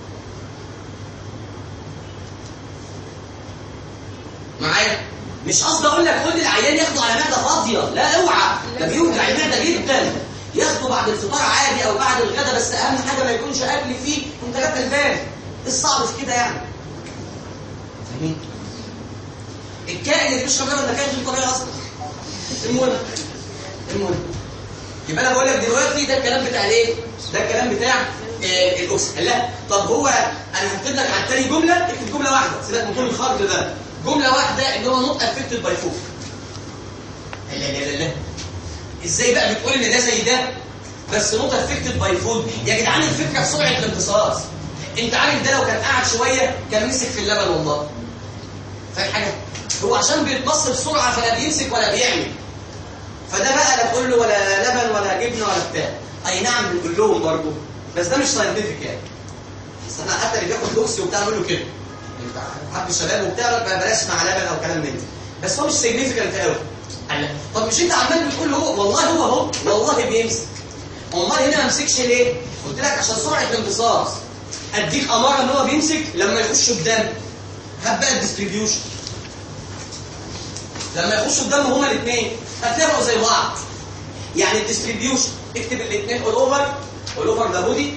معايا مش قصدي اقول لك خد العيان ياخده على معده فاضيه لا اوعى ده بيوجع المعده جدا ياخده بعد الفطار عادي او بعد الغداء بس اهم حاجه ما يكونش اكل فيه منتجات البان ايه الصعب في كده يعني فاهمين الكائن اللي بيشرب لبن ده كائن غير طبيعي اصلا المهم المهم يبقى انا بقول لك دلوقتي ده الكلام بتاع الايه ده الكلام بتاع آه الاكسجين لا طب هو انا هكتب لك على التاني جمله اكتب جمله واحده سيبك من كل الخرج ده جمله واحده ان هو نوت افكتد باي فوق لا لا لا لا ازاي بقى بتقول ان ده زي ده بس نوت افكتد باي فود يا جدعان الفكره في سرعه الامتصاص انت عارف ده لو كان قاعد شويه كان مسك في اللبن والله فاهم حاجه هو عشان بيتبص بسرعه فلا بيمسك ولا بيعمل فده بقى لا تقول له ولا لبن ولا جبنه ولا بتاع اي نعم بنقول لهم برضه بس ده مش ساينتفك يعني بس انا حتى اللي بياخد دوكسي وبتاع بقول له كده انت حب الشباب وبتاع بلاش مع لبن او كلام من ده بس هو مش سيجنيفيكانت قوي طب مش انت عمال بتقول له هو والله هو اهو والله بيمسك امال هنا ما مسكش ليه قلت لك عشان سرعه الامتصاص اديك اماره ان هو بيمسك لما يخش الدم هات بقى الديستريبيوشن لما يخشوا الدم هما الاثنين هتلاقوا زي بعض يعني الديستريبيوشن اكتب الاثنين اول اوفر اول اوفر ذا بودي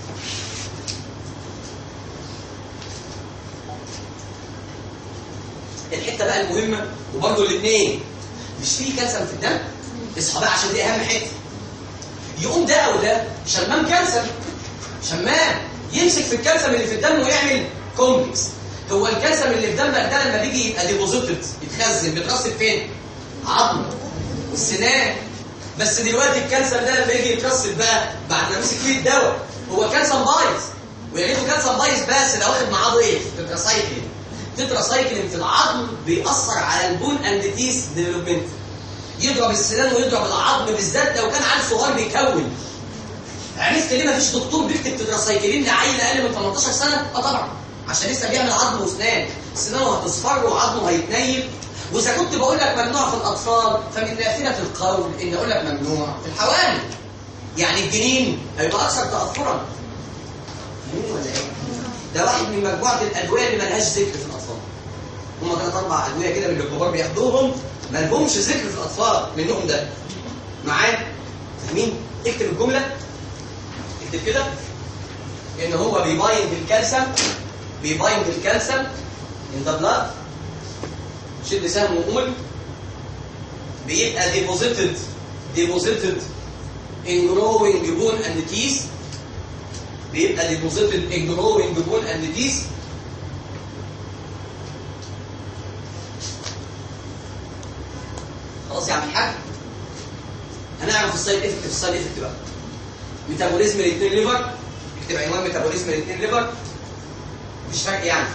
الحته بقى المهمه وبرضه الاثنين مش في كالسيوم في الدم اصحى بقى عشان دي اهم حته يقوم ده او ده شمام كالسيوم شمام يمسك في الكالسيوم اللي في الدم ويعمل كومبلكس هو الكالسيوم اللي في دمك ده لما بيجي يبقى ديبوزيتد يتخزن بيترصد فين؟ عظم والسنان بس دلوقتي الكالسيوم ده لما يجي يترصد بقى بعد ما مسك فيه الدواء هو كالسيوم بايظ ويا ريته كالسيوم بايظ بس ده واخد معاه ايه؟ تتراسايكلين تتراسايكلين في العظم بيأثر على البون اند تيس ديفلوبمنت يضرب السنان ويضرب العظم بالذات لو كان عيل صغير بيكون عرفت ليه مفيش دكتور بيكتب تتراسايكلين لعيل اقل من 18 سنه؟ اه طبعا عشان لسه بيعمل عظم واسنان سنانه هتصفر وعظمه هيتنيل واذا كنت بقول لك ممنوع في الاطفال فمن نافله القول ان اقول لك ممنوع في الحوامل يعني الجنين هيبقى اكثر تاثرا جنين ولا ايه؟ ده واحد من مجموعه الادويه اللي ملهاش ذكر في الاطفال هم ثلاث اربع ادويه كده من اللي الكبار بياخدوهم ما لهمش ذكر في الاطفال منهم ده معايا فاهمين؟ اكتب الجمله اكتب كده ان هو بيبايند الكالسيوم بيبايند الكالسيوم in the blood شد سهم وقول بيبقى deposited deposited in growing bone and teeth بيبقى deposited in growing bone and teeth خلاص يا عم الحاج هنعرف السايد افكت السايد افكت بقى ميتابوليزم الاثنين ليفر اكتب عنوان ميتابوليزم الاثنين ليفر مش فرق يعني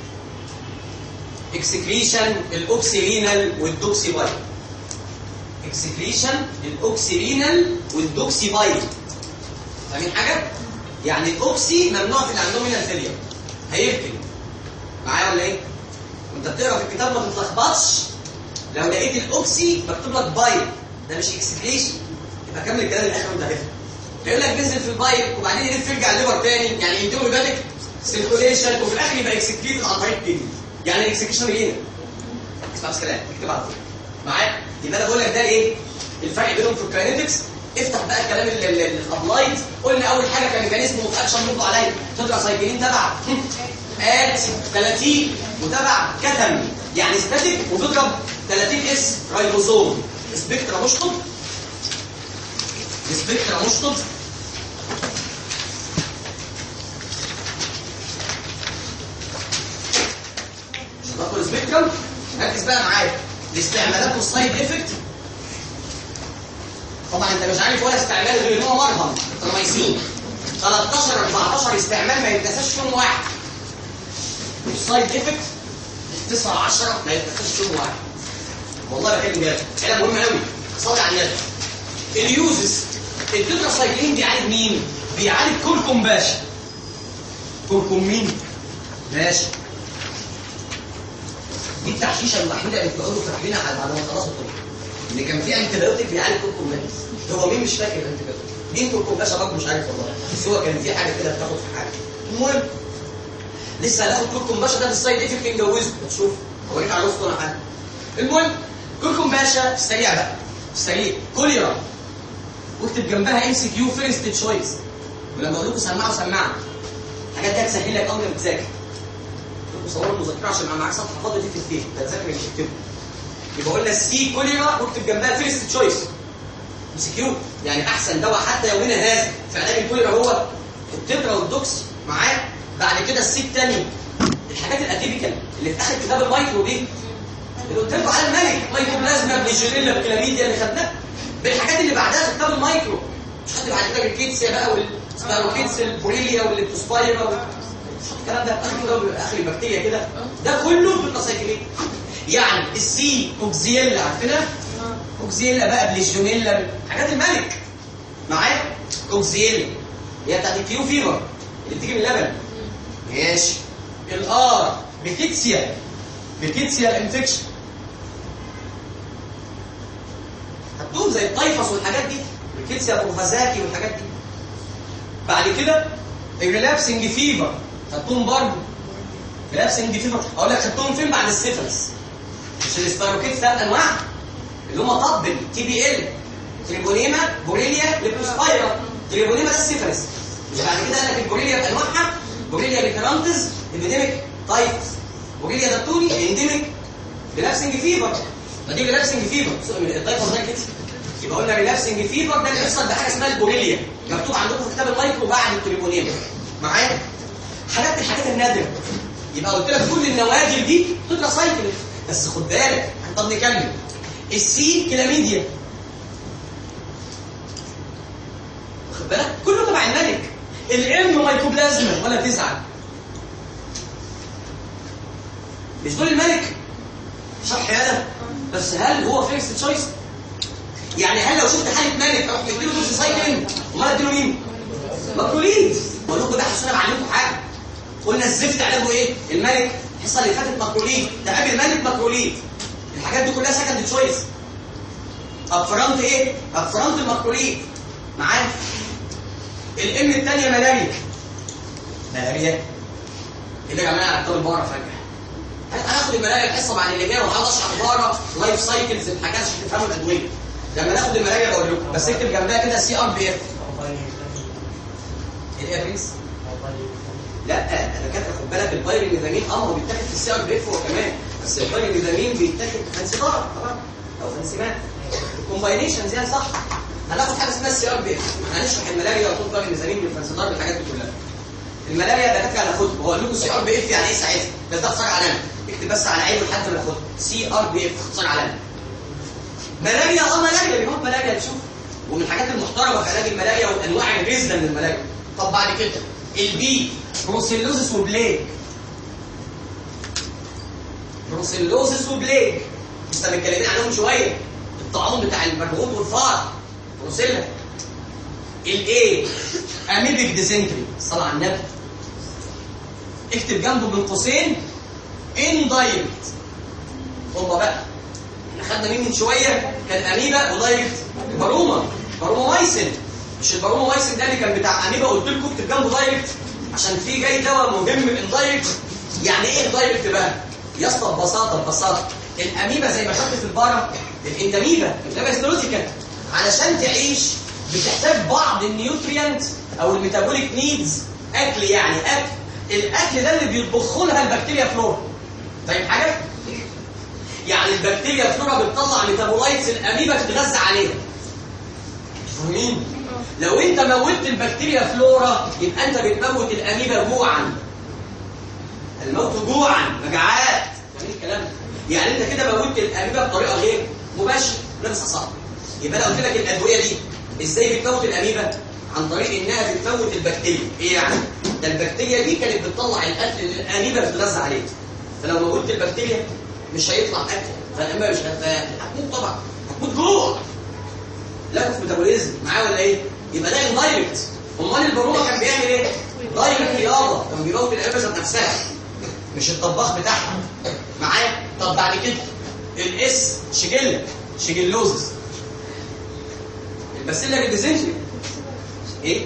اكسكريشن الاوكسيرينال والدوكسيبايل اكسكريشن الاوكسيرينال والدوكسيبايل فاهمين حاجه يعني الاوكسي ممنوع في اللي عندهم هنا الفيلير هيركن معايا ولا ايه وانت بتقرا في الكتاب ما تتلخبطش لو لقيت الاوكسي مكتوب لك بايل ده مش اكسكريشن يبقى كمل الكلام الاخر وانت هتفهم يقول لك بينزل في البايل وبعدين يلف يرجع الليفر تاني يعني يديله هيباتيك سيركوليشن وفي الاخر يبقى اكسكريتد عن طريق الكدني يعني الاكسكريشن هنا اسمع بس كلام اكتب على طول معايا يبقى انا بقول لك ده ايه الفرق بينهم في الكاينetics افتح بقى الكلام الابلايد قلنا اول حاجه كان ميكانيزم اوف اكشن برضه عليا تطلع سايكلين تبع ات 30 وتبع كتم يعني ستاتيك وبيضرب 30 اس رايبوزوم سبكترا مشطب سبكترا مشطب باخد سبيكترم ركز بقى معايا الاستعمالات والسايد افكت طبعا انت مش عارف ولا استعمال غير ان هو مرهم ترميسين 13 14 استعمال ما يتنساش فيهم واحد والسايد افكت 9 10 ما يتنساش فيهم واحد والله بحب بجد كلام مهم قوي صلي على النبي اليوزز التتراسايكلين بيعالج مين؟ بيعالج كركم باشا كركم مين؟ باشا دي التحشيشه الوحيده اللي بتقعدوا فاكرينها على بعد ما خلصوا الطب ان كان في انتي بايوتيك بيعالج كركم باشا هو مين مش فاكر الانتي بايوتيك مين كركم باشا برضه مش عارف والله بس هو كان في حاجه كده بتاخد في حاجه المهم لسه هناخد كركم باشا ده بالسايد افكت نجوزه تشوف اوريك على وسطه انا حاجه المهم كركم باشا في السريع بقى في السريع كوليرا واكتب جنبها ام سي كيو فيرست تشويس ولما اقول لكم سمعوا سمعوا الحاجات دي هتسهل لك قبل ما تذاكر صوروا المذكره عشان يبقى معاك صفحه فاضيه تكتب فيها تذاكر مش تكتبه يبقى قلنا السي كوليرا واكتب جنبها فيرست تشويس ام سي كيو يعني احسن دواء حتى يومنا هذا في علاج الكوليرا هو التترا والدوكس معاه بعد كده السي الثاني الحاجات الاتيبيكال اللي في اخر كتاب المايكرو دي اللي قلت لكم على الملك مايكروبلازما بليجيريلا بكلاميديا اللي خدناها بالحاجات اللي بعدها في كتاب المايكرو مش خدت بعد كده الكيتسيا بقى والسباروكيتس البوريليا والليبتوسبايرا الكلام ده اخر كده اخر البكتيريا كده ده كله بالتسايكلين يعني السي اوكزيلا عارفينها اوكزيلا بقى بليجيونيلا حاجات الملك معايا اوكزيلا هي بتاعت الكيو فيفر اللي بتيجي من اللبن ماشي الار بكيتسيا بكيتسيا الانفكشن هتدوم زي الطيفس والحاجات دي الكيتسيا بروفازاكي والحاجات دي بعد كده الريلابسنج فيفر خدتهم برضه ريلابسنج فيفر اقول لك خدتهم فين بعد السيفلس مش السباروكيت ثلاث انواع اللي هم طبل تي بي ال تريبونيما بوريليا ليبوسبايرا تريبونيما ده السيفلس مش بعد كده قال لك البوريليا بانواعها بوريليا بيكرانتز ابيديميك تايفس بوريليا داتوري انديميك ريلابسنج فيفر ما دي ريلابسنج فيفر التايفس ده كده يبقى قلنا ريلابسنج فيفر ده اللي بيحصل بحاجه اسمها البوريليا مكتوب عندكم في كتاب المايكرو بعد التريبونيما معايا حاجات من الحاجات النادره يبقى قلت لك كل النوادر دي تطلع سايكل بس خد بالك طب نكمل السي كلاميديا واخد بالك كله تبع الملك الام مايكوبلازما ولا تزعل مش دول الملك شرح هذا بس هل هو فيرست تشويس يعني هل لو شفت حاله ملك اروح مديله دوز سايكلين امال اديله مين ماكروليد بقول لكم ده حسنا بعلمكم حاجه قلنا الزفت علاجه ايه الملك الحصه اللي فاتت ماكروليد تقابل ملك ماكروليد الحاجات دي كلها سكند تشويس اب فرونت ايه اب فرونت الماكروليد معايا الام الثانيه ملاريا ملاريا ايه ده يا جماعه على الطول بره فجاه هناخد الملاريا الحصه بعد اللي جايه وهقعد اشرح بره لايف سايكلز الحاجات عشان تفهموا الادويه لما ناخد الملاريا بقول لكم بس اكتب جنبها كده سي ار بي اف ايه يا برنس لا انا كاتب خد بالك البايرينيزامين اه هو بيتاخد في السي ار بي اف هو كمان بس البايرينيزامين بيتاخد في فانسيدار طبعا او فانسيمات الكومباينيشنز يعني صح هناخد حاجه اسمها السي ار بي اف هنشرح الملاريا وطول بايرينيزامين بالفانسيدار بالحاجات دي كلها الملاريا ده كاتب على خد هو قال لكم سي ار بي اف يعني ايه ساعتها بس ده اختصار علامه اكتب بس على عينه لحد ما ناخدها سي ار بي اف اختصار علامه ملاريا اه ملاريا بيموت ملاريا تشوف ومن الحاجات المحترمه في علاج الملاريا والانواع الرزله من الملاريا طب بعد كده البي بروسيلوزس وبليك بروسيلوزس وبليك لسه متكلمين عنهم شويه الطاعون بتاع المرغوب والفار بروسيلا الايه اميبيك ديزنتري صلى على النبي اكتب جنبه بين قوسين اندايركت هما بقى احنا خدنا مين من شويه كان اميبا ودايركت باروما بارومايسين مش البارومايسين ده اللي كان بتاع اميبا قلت لكم اكتب جنبه دايركت عشان في جاي دواء مهم اندايركت يعني ايه اندايركت بقى يا اسطى ببساطه ببساطه الاميبا زي ما خدت في البارا الانداميبا الاميبا هيستولوجيكال علشان تعيش بتحتاج بعض النيوتريانت او الميتابوليك نيدز اكل يعني اكل الاكل ده اللي بيطبخوا لها البكتيريا فلورا طيب حاجه يعني البكتيريا فلورا بتطلع ميتابولايتس الاميبا تتغذى عليها فاهمين لو انت موتت البكتيريا فلورا يبقى انت بتموت الاميبا جوعا الموت جوعا مجاعات فاهمين الكلام ده؟ يعني انت كده موتت الاميبا بطريقه غير مباشره لا بس صعب يبقى انا قلت لك الادويه دي ازاي بتموت الاميبا عن طريق انها بتموت البكتيريا ايه يعني ده البكتيريا دي كانت بتطلع الاكل اللي الاميبا بتتغذى عليه فلو موتت البكتيريا مش هيطلع اكل فالاميبا مش هت- هتموت طبعا هتموت جوع لا في ميتابوليزم معاه ولا ايه يبقى ده اندايركت امال البرومه كان بيعمل ايه دايركت رياضه كان بيموت الاميبا ذات نفسها مش الطباخ بتاعها معايا طب بعد كده الاس شجله شجلوزس الباسيلا ريديزنتري ايه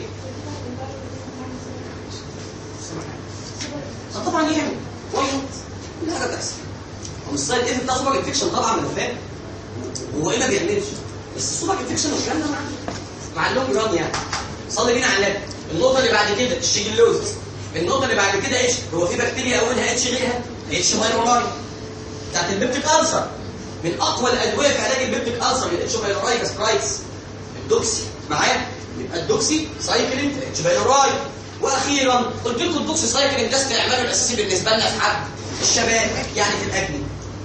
اه طبعا يعمل واي كل حاجه بتحصل هو السايد ايه بتاع سوبر انفكشن طبعا انا فاهم هو ايه ما بيعملش بس السوبر انفكشن والكلام ده مع مع اللونج ران يعني صلي بينا على النبي النقطه اللي بعد كده الشيجلوزس النقطه اللي بعد كده ايش هو في بكتيريا اولها اتش غيرها اتش بايلوراي بتاعت البيبتيك ألسر من اقوى الادويه في علاج البيبتيك ألسر الاتش بايلوراي كاسبرايتس الدوكسي معايا يبقى الدوكسي سايكلين اتش بايلوراي واخيرا قلت لكم الدوكسي سايكلين ده استعماله الاساسي بالنسبه لنا في حد الشباب يعني في الاكل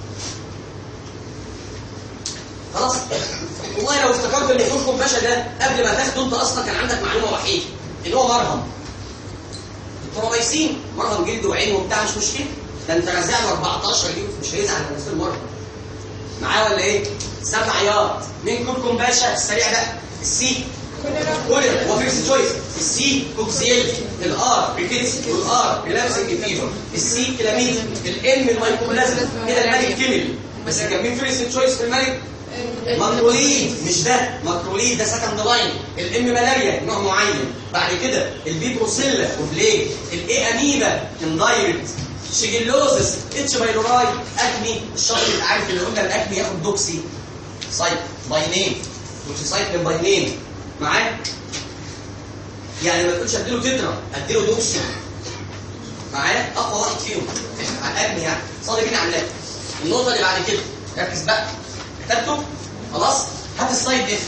خلاص والله لو افتكرت ان حكم باشا ده قبل ما تاخده انت اصلا كان عندك معلومه وحيده ان هو مرهم الترابيسين مرهم جلد وعين وبتاع مش مشكله ده انت رازع له 14 يوم مش هيزعل من نفس المرهم معاه ولا ايه؟ سبع عياط مين كلكم باشا السريع ده السي كولر هو فيكس تشويس السي كوكسيل الار ريكيتس والار ريلابسنج فيفر السي كلاميد الام المايكوبلازم كده الملك كمل بس كان مين فيكس تشويس في الملك ماكروليد مش ده ماكروليد ده سكند لاين الام ملاريا نوع معين بعد كده البي بروسيلا وفليه الاي اميبا اندايركت شيجيلوزس اتش بايلوراي اكني الشاطر اللي عارف اللي قلنا الاكني ياخد دوكسي سايت باي نيم دوكسيسايكلين باي نيم معاك يعني ما تقولش اديله تترا اديله دوكسي معايا اقوى واحد فيهم على الاكني يعني صلي بينا على النبي النقطه اللي بعد كده ركز بقى كتبته خلاص هات السايد افكت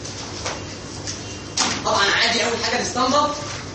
طبعا عادي اول حاجه الاسطمبه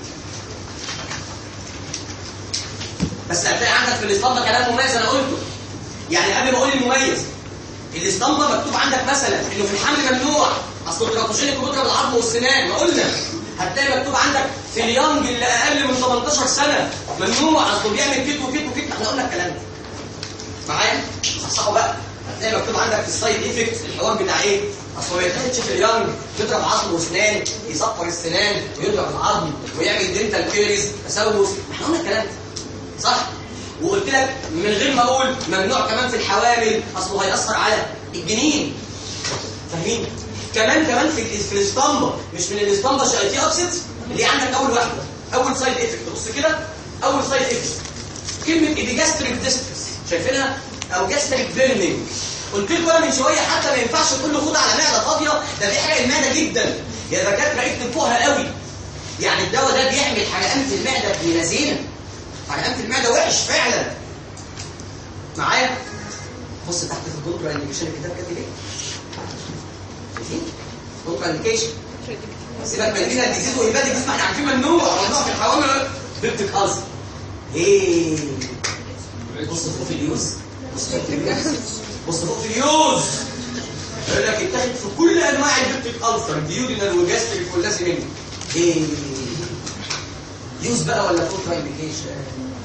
بس هتلاقي عندك في الاسطمبه كلام مميز انا قلته يعني قبل ما اقول المميز الاسطمبه مكتوب عندك مثلا انه في الحمل ممنوع اصل التراكوجينيك بيضرب العظم والسنان ما قلنا هتلاقي مكتوب عندك في اليانج اللي اقل من 18 سنه ممنوع اصله بيعمل كيت وكيت وكيت احنا قلنا الكلام ده معايا صحصحوا بقى هتلاقي مكتوب عندك في السايد ايفكت الحوار بتاع ايه اصل ما يتحدش في اليانج يضرب عظم واسنان يصفر السنان ويضرب العظم ويعمل دنتال كيريز تسوس احنا قلنا الكلام ده صح وقلت لك من غير ما اقول ممنوع كمان في الحوامل اصله هيأثر على الجنين فاهمين كمان كمان في في الاسطمبه مش من الاسطمبه شايتي ابسط اللي عندك اول واحده اول سايد افكت بص كده اول سايد افكت كلمه ايبيجاستريك ديستريس شايفينها او جاستريك بيرنينج قلت لكم انا من شويه حتى ما ينفعش تقول له خد على معده فاضيه ده بيحرق المعده جدا يا دكاتره اكتب فوقها قوي يعني الدواء ده بيعمل حرقان في المعده ابن لذينه حرقان في المعده وحش فعلا معايا بص تحت في الكونترا انديكيشن الكتاب كاتب ايه شايفين كونترا انديكيشن سيبك من كده الديزيز وهيباتيك ما احنا عارفين ممنوع ممنوع في الحوامل بيبتك ألسر ايه بص فوق في اليوز بص فوق في اليوز بص فوق في اليوز يقول لك اتاخد في كل انواع البيبتيك ألسر ديودينال وجاستريك واللازم منه ايه يوز بقى ولا كونترا انديكيشن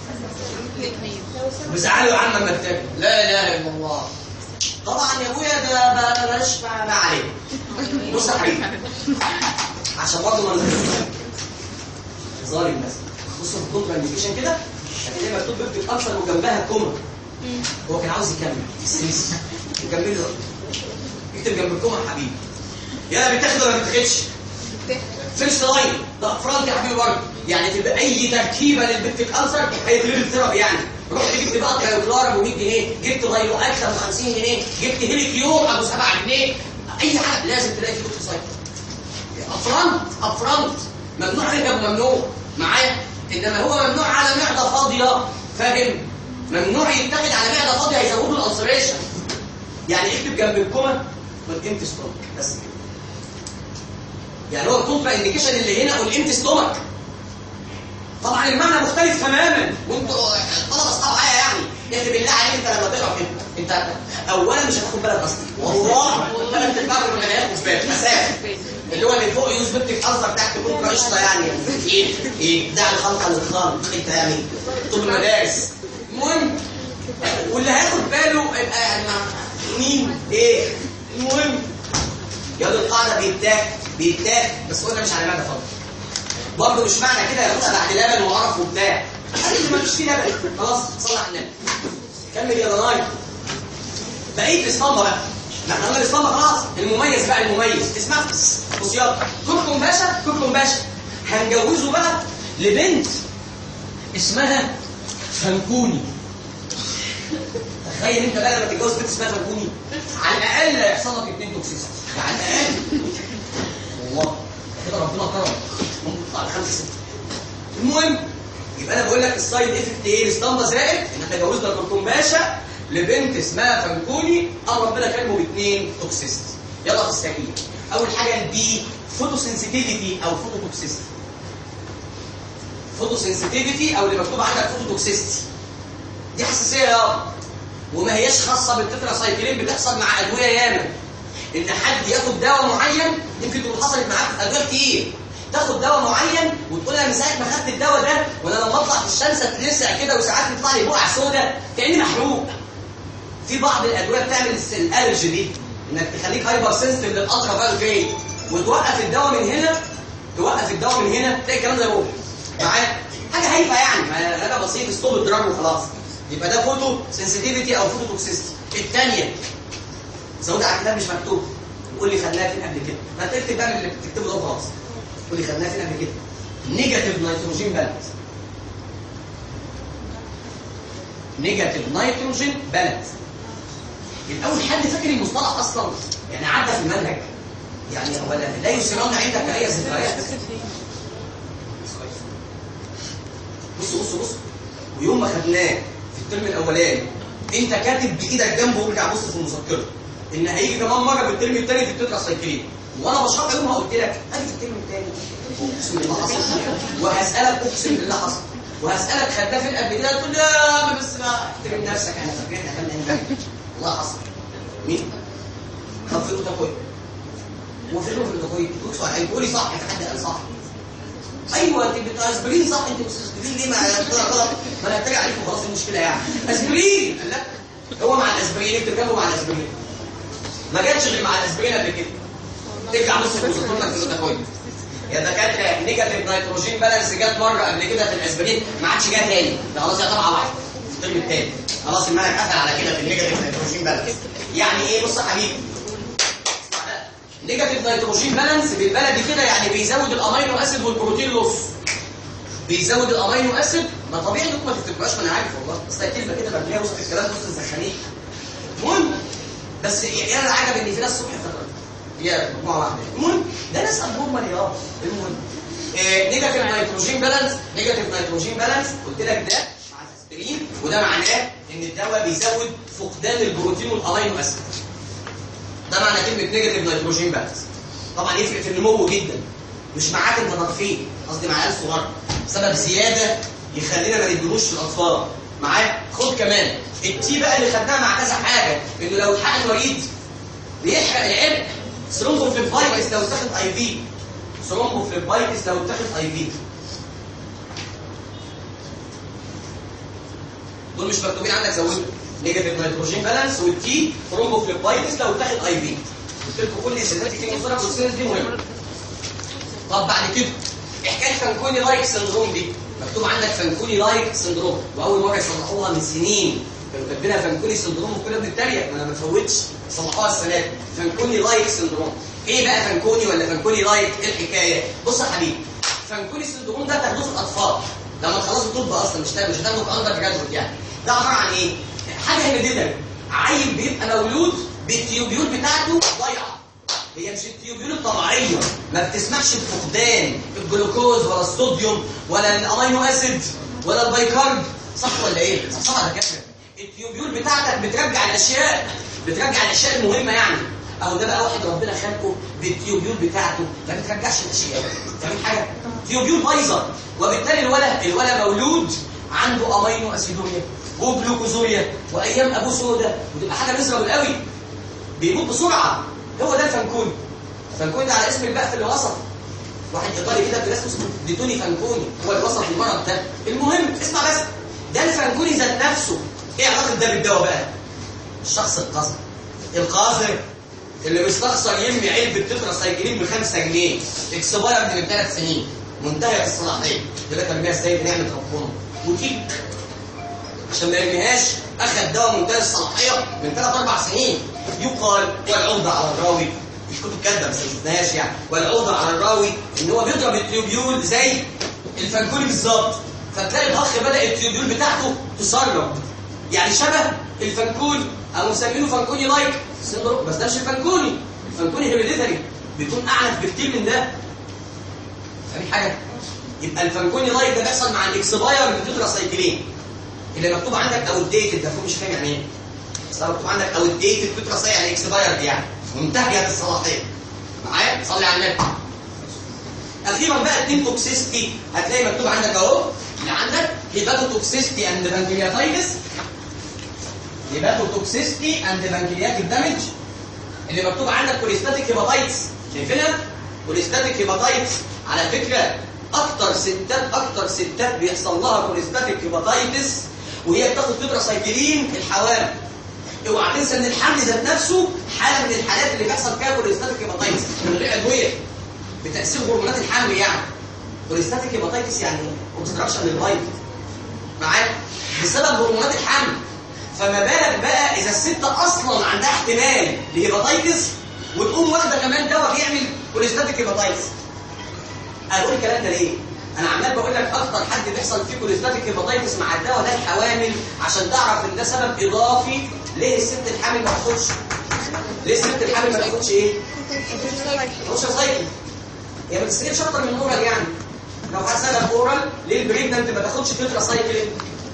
بزعلوا يا عم اما اتاكل لا اله الا الله طبعا يا ابويا ده ب- بلاش ما ما عليه بص يا حبيبي عشان برضه ما نزلش ظالم الناس بص في الكونترا انديكيشن كده هتلاقي مكتوب بيبتيك ألسر وجنبها كوما هو كان عاوز يكمل السيس يكمل له اكتب جنب الكوما يا حبيبي يلا بتاخد ولا ما بتاخدش فيرست لاين ده افراد يا حبيبي برضه يعني تبقى اي تركيبه للبيبتيك ألسر هيتغير الثيرابي يعني رحت جبت بقى كايوكلار ابو 100 جنيه جبت غيرو اكتر ب 50 جنيه جبت هيليكيوم ابو 7 جنيه اي حاجه لازم تلاقي في دكتور سايكل افرونت افرونت ممنوع ركب ممنوع معايا انما هو ممنوع على معده فاضيه فاهم ممنوع يتاخد على معده فاضيه هيزودوا الالسريشن يعني اكتب جنب الكوما والامتي ستومك بس كده يعني هو الكونترا انديكيشن اللي هنا والامتي ستومك طبعا المعنى مختلف تماما وانتوا الطلبه اصحاب معايا يعني يا بالله عليك انت لما تقرا كده انت اولا مش هتاخد بالك اصلا والله ثلاث ارباع من هياخد بالك مسافه اللي هو اللي فوق يوز بنتك حظك تحت كنت قشطه يعني ايه ايه دع الخلق للخلق انت يعني طب المدارس المهم واللي هياخد باله يبقى يعني مين ايه المهم ياخد القاعده بيتاك بيتاك بس قلنا مش على مدى فضل برضه مش معنى كده ياخدها بعد لبن وقرف وبتاع قال ما فيش فيه لبن خلاص صلح على النبي كمل يا ضناي بقيت الاسطمبه بقى ما احنا قلنا الاسطمبه خلاص المميز بقى المميز اسمع بص يلا كركم باشا كركم باشا هنجوزه بقى لبنت اسمها فنكوني تخيل انت بقى لما تتجوز بنت اسمها فنكوني على الاقل هيحصل لك اتنين توكسيس على الاقل والله كده ربنا كرم ممكن تطلع لخمسه سته المهم يبقى انا بقول لك السايد افكت ايه الاسطمبه زائد ان احنا جوزنا كركم باشا لبنت اسمها فنكوني او ربنا كلمه باثنين توكسيست يلا تستجيب اول حاجه البي فوتو سنسيتيفيتي او فوتو توكسيستي فوتو سنسيتيفيتي او اللي مكتوب عندك فوتو توكسيستي دي حساسيه يا وما هياش خاصه بالتتراسايكلين بتحصل مع ادويه ياما ان حد ياخد دواء معين يمكن تكون حصلت معاك في ادويه كتير تاخد دواء معين وتقول لها من ساعه ما خدت الدواء ده وانا لما اطلع في الشمس اتلسع كده وساعات يطلع لي بقع سوداء كاني محروق في بعض الادويه بتعمل الالرجي دي انك تخليك هايبر سنسيتيف للالترا فايوليت وتوقف الدواء من هنا توقف الدواء من هنا تلاقي الكلام ده يروح معايا حاجه هايفه يعني حاجه بسيطه ستوب الدراج وخلاص يبقى ده فوتو سنسيتيفيتي او فوتو توكسيستي الثانيه زود على الكتاب مش مكتوب قول لي خدناها فين قبل كده ما تكتب بقى من اللي بتكتبه ده خلاص قول لي خدناها فين قبل كده نيجاتيف نيتروجين بالانس نيجاتيف نيتروجين بالانس الاول حد فاكر المصطلح اصلا يعني عدى في المنهج يعني هو لا لا يسرون عندك اي ذكريات بص بص بص ويوم ما خدناه في الترم الاولاني انت كاتب بايدك جنبه وارجع بص في المذكره ان هيجي كمان مره في الترم الثاني في التتراسايكلين وانا بشرح يوم ما قلت لك اجي في الترم الثاني اقسم بالله حصل وهسالك اقسم بالله حصل وهسالك خداه فين قبل كده تقول لي يا بس بقى احترم نفسك انا فاكرين احنا والله حصل مين؟ طب في الاوتاكوي هو في الاوتاكوي هيقول لي صح في حد قال صح ايوه انت بتاسبرين صح انت بتاسبرين ليه ما غلط ما انا هتريق عليكم خلاص المشكله يعني اسبرين قال لا هو مع الاسبرين اكتب جنبه مع الاسبرين ما جاتش غير مع الاسبرين قبل كده ترجع بص في لك في الاوتاكوي يا دكاتره نيجاتيف نيتروجين بالانس جت مره قبل كده في الاسبرين ما عادش جه تاني ده خلاص يا طبعا واحد في الترم الثاني خلاص المنهج قفل على كده في النيجاتيف نيتروجين بالانس يعني ايه بص يا حبيبي نيجاتيف نيتروجين بالانس بالبلدي كده يعني بيزود الامينو اسيد والبروتين لوس بيزود الامينو اسيد ما طبيعي انكم ما تفتكروهاش ما انا عارف والله بس هي كلمه كده بتلاقيها وسط الكلام وسط الزخانيق المهم بس يعني انا العجب ان في ناس الصبح افتكرت هي مجموعه واحده المهم ده ناس هم يا المهم إيه نيجاتيف نيتروجين بالانس نيجاتيف نيتروجين بالانس قلت لك ده مع الاسبرين وده معناه ان الدواء بيزود فقدان البروتين والامينو اسيد ده معنى كلمه نيجاتيف نيتروجين بالانس طبعا يفرق في النمو جدا مش معاك المتطرفين قصدي مع عيال صغار سبب زياده يخلينا ما نديلوش في الاطفال معايا خد كمان التي بقى اللي خدناها مع كذا حاجه انه لو اتحقن وريد بيحرق العرق ثرومبوفليبايتس لو اتاخد اي في ثرومبوفليبايتس لو اتاخد اي في دول مش مكتوبين عندك زودوا نيجاتيف نيتروجين بالانس والتي ثرومبوفليبايتس لو اتاخد اي في قلت لكم كل السيدات في مصطلح والسيدات دي مهمه طب بعد كده حكايه فانكوني لايك سندروم دي مكتوب عندك فانكوني لايك سندروم واول مره يصلحوها من سنين كانوا كاتبينها فانكوني سندروم وكنا بنتريق ما انا ما فوتش صلحوها السنه دي فانكوني لايك سندروم ايه بقى فانكوني ولا فانكوني لايك ايه الحكايه بص يا حبيبي فانكوني سندروم ده تاخدوه في الاطفال لما تخلصوا طب اصلا مش مش هتاخده في اندر جرادويت يعني ده عباره عن ايه حاجه هنا عيل بيبقى مولود بالتيوبيول بتاعته ضايعه هي مش التيوبيول الطبيعيه ما بتسمحش بفقدان الجلوكوز ولا الصوديوم ولا الامينو اسيد ولا البيكارب صح ولا ايه؟ صح يا دكاتره التيوبيول بتاعتك بترجع الاشياء بترجع الاشياء المهمه يعني اهو ده بقى واحد ربنا خلقه بالتيوبيول بتاعته ما بترجعش الاشياء فاهمين حاجه؟ تيوبيول بايظه وبالتالي الولد الولد مولود عنده امينو اسيدوريا وجلوكوزوريا وايام ابوه سودا وتبقى حاجه مزربل قوي بيموت بسرعه هو ده الفانكوني الفانكوني ده على اسم البقف اللي وصف واحد ايطالي كده بناس اسمه ديتوني فانكوني هو اللي وصف المرض ده المهم اسمع بس ده الفانكوني ذات نفسه ايه علاقه ده بالدواء بقى الشخص القذر القذر اللي بيستخسر يرمي علبه تتراسايكلين ب 5 جنيه اكسباير من ثلاث سنين منتهيه الصلاحيه يقول لك ارميها ازاي بنعمه ربنا وتيك عشان ما يرميهاش اخذ دواء منتهي الصلاحيه من ثلاث اربع سنين يقال والعوده على الراوي مش كتب كاتبه بس ما شفناهاش يعني والعوده على الراوي ان هو بيضرب التيوبيول زي الفانكولي بالظبط فتلاقي الاخ بدا التيوبيول بتاعته تسرب يعني شبه الفانكولي او مسمينه فانكولي لايك سندروم بس ده مش الفانكولي الفانكولي هيريديتري بيكون اعنف بكتير من ده فاهم حاجه يبقى الفانكولي لايك ده بيحصل مع الاكسباير من التتراسايكلين اللي مكتوب عندك او الديتد ده مش فاهم يعني ايه بس لو مكتوب عندك او الديتد تتراسايكلين يعني اكسبايرد يعني منتهيه الصلاحيه معايا صلي على النبي اخيرا بقى اتنين توكسيستي هتلاقي مكتوب عندك اهو اللي عندك هيباتوتوكسيستي اند بانكرياتايتس هيباتوتوكسيستي اند بانكرياتيك دامج اللي مكتوب عندك كوليستاتيك هيباتايتس شايفينها كوليستاتيك هيباتايتس على فكره اكتر ستات اكتر ستات بيحصل لها كوليستاتيك هيباتايتس وهي بتاخد تتراسايكلين الحوامل اوعى تنسى ان الحمل ذات نفسه حاله من الحالات اللي بيحصل فيها كوليستاتيك هيباتايتس من غير ادويه بتاثير هرمونات الحمل يعني كوليستاتيك هيباتايتس يعني اوبستراكشن للبايض معاك بسبب هرمونات الحمل فما بالك بقى اذا الست اصلا عندها احتمال لهيباتايتس وتقوم واخده كمان دواء بيعمل كوليستاتيك هيباتايتس انا بقول الكلام ده ليه انا عمال بقول لك اكتر حد بيحصل فيه كوليستاتيك هيباتايتس مع الدواء ده الحوامل عشان تعرف ان ده سبب اضافي ليه الست الحامل ما تاخدش ليه الست الحامل ما تاخدش ايه مش سايكل هي ما بتستجيبش اكتر من اورال يعني لو حسنا اورال ليه البريجننت ما تاخدش تترا سايكلين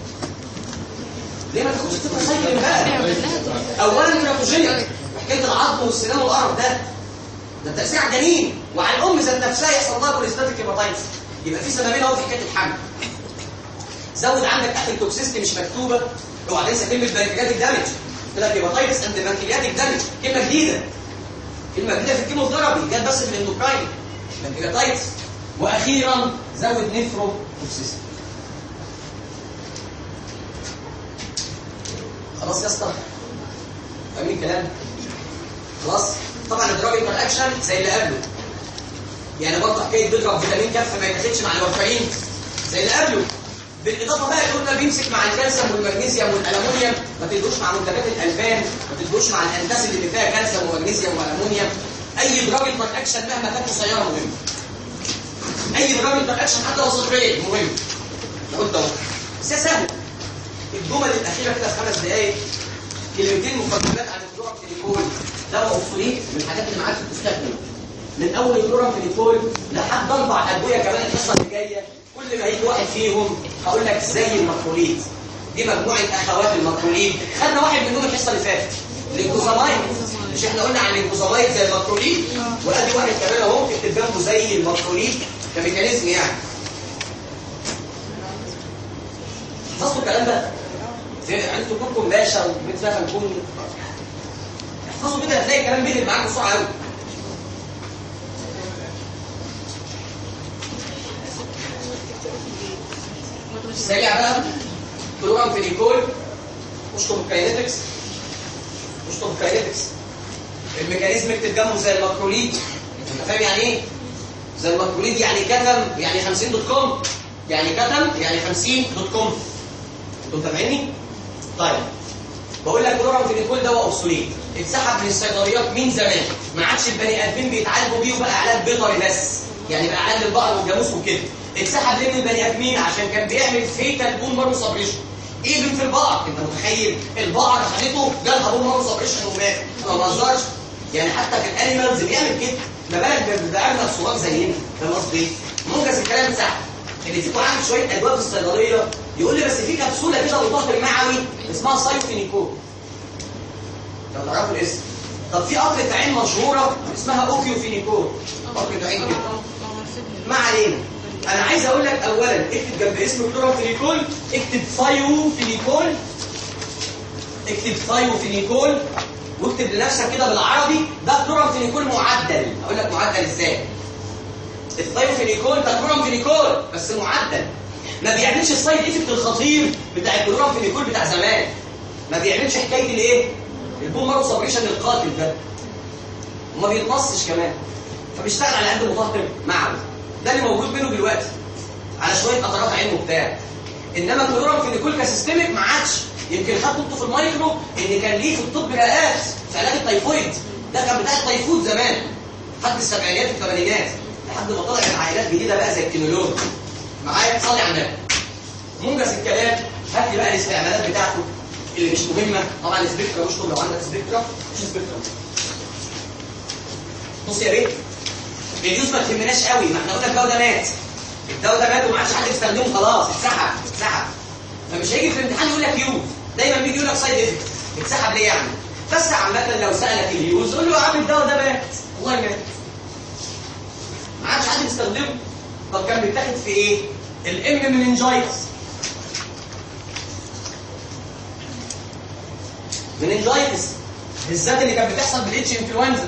ليه ما تاخدش تترا سايكلين بقى اولا كراتوجينيك حكايه العظم والسنان والقرف ده ده تاثير على الجنين وعلى الام ذات نفسها يحصل لها كوليستاتيك هيباتايتس يبقى في سببين اهو في حكايه الحمل زود عندك تحت التوكسيستي مش مكتوبه اوعى تنسى كلمه بانكرياتيك دامج قلت لك هيباتايتس اند بانكرياتيك دامج كلمه جديده كلمه جديده في الكيموثيرابي جت بس في الاندوكراين بانكرياتايتس واخيرا زود نفرو توكسيستي خلاص يا اسطى فاهمين الكلام خلاص طبعا الدراج انتر اكشن زي اللي قبله يعني برضه حكايه بيضرب فيتامين كف ما يتاخدش مع الورفرين زي اللي قبله بالاضافه بقى قلنا بيمسك مع الكالسيوم والمغنيسيوم والالومنيوم ما تدوش مع منتجات الالبان ما تدوش مع الانتاسيد اللي فيها كالسيوم ومغنيسيوم والالومنيوم اي دراج انتر اكشن مهما كانت قصيره مهم اي دراج انتر اكشن حتى لو صفريه مهم قلت اهو بس هي سهل الجمل الاخيره كده في خمس دقائق كلمتين مقدمات عن الدراج تليفون دواء اوبسوليت من الحاجات اللي ما عادش بتستخدم من اول الدورم تليفون لحد اربع ادويه كمان الحصه اللي جايه كل ما هيجي واحد فيهم هقول لك زي المقوليد دي مجموعه اخوات المقوليد خدنا واحد منهم الحصه اللي فاتت الجوزامايد مش احنا قلنا عن الجوزامايد زي المقوليد وادي واحد كمان اهو اكتب جنبه زي المقوليد كميكانيزم يعني حفظتوا الكلام ده عندكم كلكم باشا وبنت فيها نكون احفظوا كده هتلاقي الكلام بينقل معاك بسرعه قوي سريع بقى كلورام فينيكول اشطب الكاينetics اشطب الكاينetics الميكانيزم اكتب جنبه زي الماكروليد انت فاهم يعني ايه زي الماكروليد يعني كتم يعني 50 دوت كوم يعني كتم يعني 50 دوت كوم انتوا متابعيني طيب بقول لك كلورام فينيكول دواء اوبسوليت اتسحب من الصيدليات من زمان ما عادش البني ادمين بيتعالجوا بيه وبقى علاج بيطري بس يعني بقى علاج للبقر والجاموس وكده اتسحب ليه من البني ادمين عشان كان بيعمل فيتال بون مارو سبريشن ايه في البقر انت متخيل البقر خدته جالها بون مارو سبريشن ومات ما بهزرش يعني حتى في الانيمالز بيعمل كده ما بالك بارنب صغار زينا فاهم قصدي ايه؟ منجز الكلام بتاعه اللي فيكم عامل شويه ادويه في الصيدليه يقول لي بس في كبسوله كده مطهر معوي اسمها سايفينيكول لو تعرفوا الاسم طب في قطره عين مشهوره اسمها اوكيوفينيكول قطره عين كده ما علينا انا عايز اقول لك اولا اكتب جنب اسم كلورامفينيكول اكتب ثايوفينيكول اكتب ثايوفينيكول واكتب لنفسك كده بالعربي ده كلورامفينيكول معدل اقول لك معدل ازاي الثايوفينيكول ده كلورامفينيكول بس معدل ما بيعملش السايد افكت الخطير بتاع الكلورامفينيكول بتاع زمان ما بيعملش حكايه الايه البومر سبريشن القاتل ده وما بيتنصش كمان فبيشتغل على قد مطهر معوي ده اللي موجود منه دلوقتي على شويه قطرات عين وبتاع انما الكلورامفينيكول كسيستميك ما عادش يمكن خدت انتوا في المايكرو ان كان ليه في الطب رئات في علاج التيفويد ده كان بتاع التيفود زمان لحد السبعينات والثمانينات لحد ما طلعت عائلات جديده بقى زي الكينولون معايا صلي على النبي منجز الكلام هات لي بقى الاستعمالات بتاعته اللي مش مهمه طبعا السبيكترا مش لو عندك سبيكترا مش سبيكترا بص يا بيه اليوز ما تهمناش قوي ما احنا قلنا الدواء ده مات الدواء ده مات وما عادش حد يستخدمه خلاص اتسحب اتسحب فمش هيجي في الامتحان يقول لك يوز دايما بيجي يقول لك سايد افكت اتسحب ليه يعني بس عامه لو سالك اليوز قول له يا عم الدواء ده مات والله مات ما عادش حد يستخدمه طب كان بيتاخد في ايه الام مننجايتس مننجايتس بالذات اللي كانت بتحصل بالاتش انفلونزا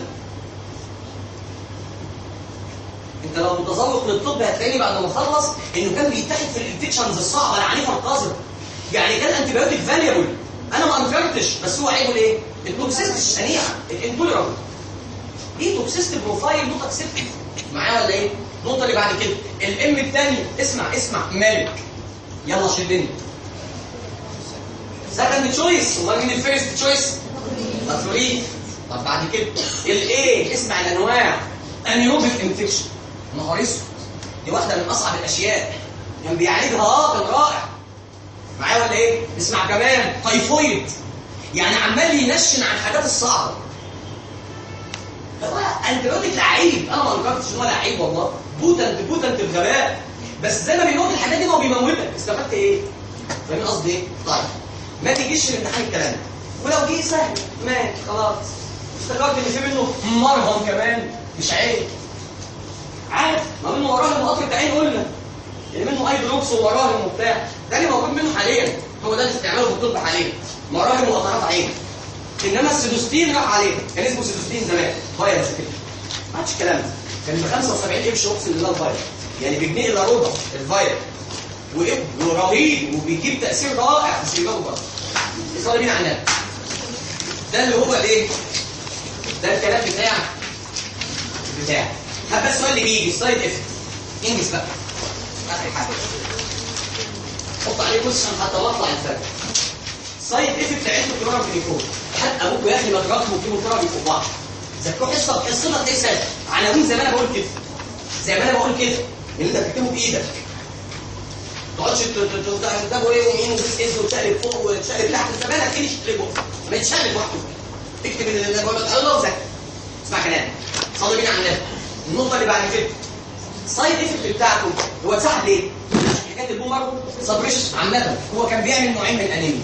انت لو متذوق للطب هتلاقيني بعد ما اخلص انه كان بيتاخد في الانفكشنز الصعبه العنيفه القذره يعني كان انتي بايوتيك فاليبل انا ما انكرتش بس هو عيبه ايه؟ التوكسيستي الشنيعه الانتوليرابل دي توكسيستي بروفايل نوت اكسبتد معايا ولا ايه؟ النقطه اللي بعد كده الام الثاني اسمع اسمع مالك يلا شدني سكند تشويس امال مين الفيرست تشويس؟ مفروريت طب بعد كده الايه اسمع الانواع انيوبيك انفكشن نهار اسود دي واحده من اصعب الاشياء كان بيعالجها اه كان رائع معايا ولا ايه؟ اسمع كمان تايفويد يعني عمال ينشن عن الحاجات الصعبه هو انتبيوتيك لعيب انا ما انكرتش ان هو لعيب والله بوتنت بوتنت بغباء بس زي ما بيموت الحاجات دي ما هو بيموتك استفدت ايه؟ فاهمين قصدي ايه؟ طيب ما تجيش في الامتحان الكلام ده ولو جه سهل مات خلاص افتكرت ان في منه مرهم كمان مش عيب عادي ما منه وراهم قطره عين قلنا اللي منه اي دروكس ووراهم وبتاع ده اللي موجود منه حاليا هو ده اللي استعماله في الطب حاليا مراهم وقطرات عين انما السيدوستين راح عليه كان اسمه سيدوستين زمان فايروس كده ما عادش الكلام ده كان ب 75 قرش اقسم بالله الفايروس يعني بجنيه الا ربع الفايروس وايه ورهيب وبيجيب تاثير رائع في الشباب برضه صلي بينا على النبي ده اللي هو الايه ده الكلام بتاع بتاع طب بس السؤال اللي بيجي السايد افكت انجز بقى اخر حاجه حط عليه كويشن حتى واطلع الفرق سايد افكت عند الكورونا فينيكول حتى ابوك يا اخي ما تراكموا وكيمو ثيرابي فوق بعض ذاكروا حصه بحصتها تلاقي سهل عناوين زي ما انا بقول كده زي ما انا بقول كده اللي انت بتكتبه بايدك ما تقعدش تكتبه ايه ويمين وبس وتقلب فوق وتقلب تحت انت مالك ايه تقلبه ما يتشقلب لوحده اكتب اللي بقول لك الله وذاكر اسمع كلامي صلي بينا على النبي النقطه اللي بعد كده السايد افكت بتاعته هو اتسحب ليه؟ حكايه البومر سبريشن عامه هو كان بيعمل نوعين من الانيميا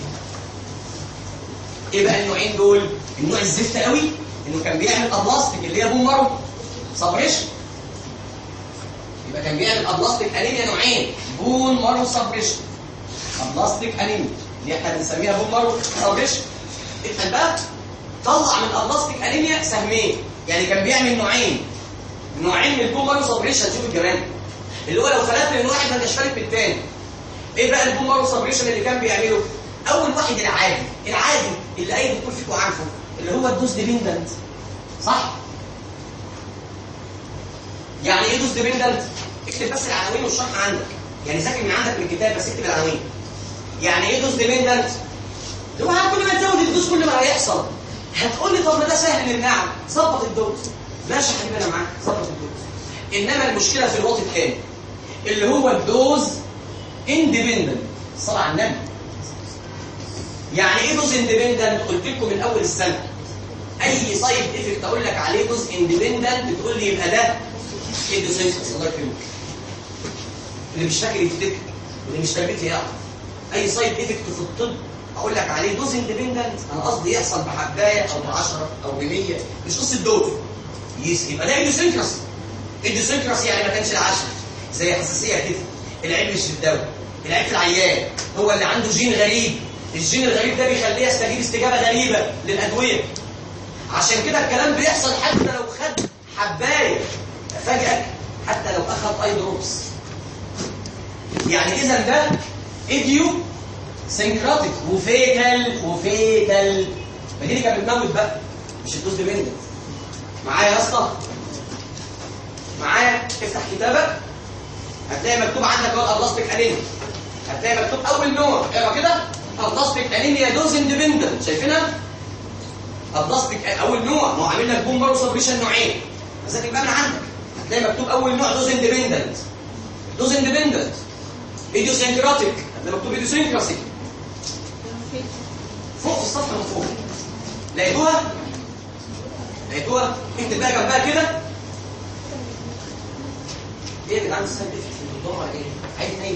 ايه بقى النوعين دول؟ النوع الزفت قوي انه كان بيعمل ابلاستيك اللي هي بومر سبريشن يبقى كان بيعمل ابلاستيك انيميا نوعين بون مارو سبريشن ابلاستيك انيميا اللي احنا بنسميها بون مارو سبريشن افهم بقى طلع من الابلاستيك انيميا سهمين يعني كان بيعمل نوعين نوعين من البون مارو سبريشن شوف الجمال اللي هو لو فلت من واحد ما انتش فالت من الثاني ايه بقى البون مارو سبريشن اللي كان بيعمله اول واحد العادي العادي اللي اي دكتور فيكم عارفه اللي هو الدوز ديبندنت صح يعني ايه دوز ديبندنت اكتب بس العناوين والشرح عندك يعني ذاكر من عندك من الكتاب بس اكتب العناوين يعني ايه دوز ديبندنت هو كل ما تزود الدوز كل ما هيحصل هتقول لي طب ما ده سهل نمنعه ظبط الدوز ماشي يا حبيبي انا معاك ظبط الدوز انما المشكله في الوقت الثاني اللي هو الدوز اندبندنت صلى على النبي يعني ايه دوز اندبندنت قلت لكم من اول السنه اي سايد افكت اقول لك عليه جزء اندبندنت تقول لي يبقى ده ايديوسينكراسي الله يكرمك اللي مش فاكر يفتكر واللي مش تربيتي يعرف اي سايد افكت في الطب اقول لك عليه دوز اندبندنت انا قصدي يحصل بحبايه او ب 10 او ب 100 مش قصه دوز يس يبقى ده ايديوسينكراسي ايديوسينكراسي يعني ما كانش العشم زي حساسيه كده العيب مش في الدواء العيب في العيان هو اللي عنده جين غريب الجين الغريب ده بيخليه يستجيب استجابه غريبه للادويه عشان كده الكلام بيحصل حتى لو خد حبايه فجاه حتى لو اخذ اي دروبس يعني اذا ده ايديو سينكراتيك وفيتال وفيتال ما دي اللي كانت بتموت بقى مش الدوز ديبندنت معايا يا اسطى معايا افتح كتابك هتلاقي مكتوب عندك اهو الابلاستيك انيميا هتلاقي مكتوب اول نوع اقرا كده ابلاستيك انيميا دوز اندبندنت شايفينها ابلاستيك اول نوع ما هو عامل لك بومبر وسبريشن نوعين بس هتبقى من عندك هتلاقي مكتوب اول نوع دوز اندبندنت دوز اندبندنت ايديوسينكراتيك هتلاقي مكتوب ايديوسينكراسي فوق في الصفحه من فوق لقيتوها لقيتوها اكتب بقى جنبها كده ايه يا جدعان السنه دي في الدور على ايه عايز ايه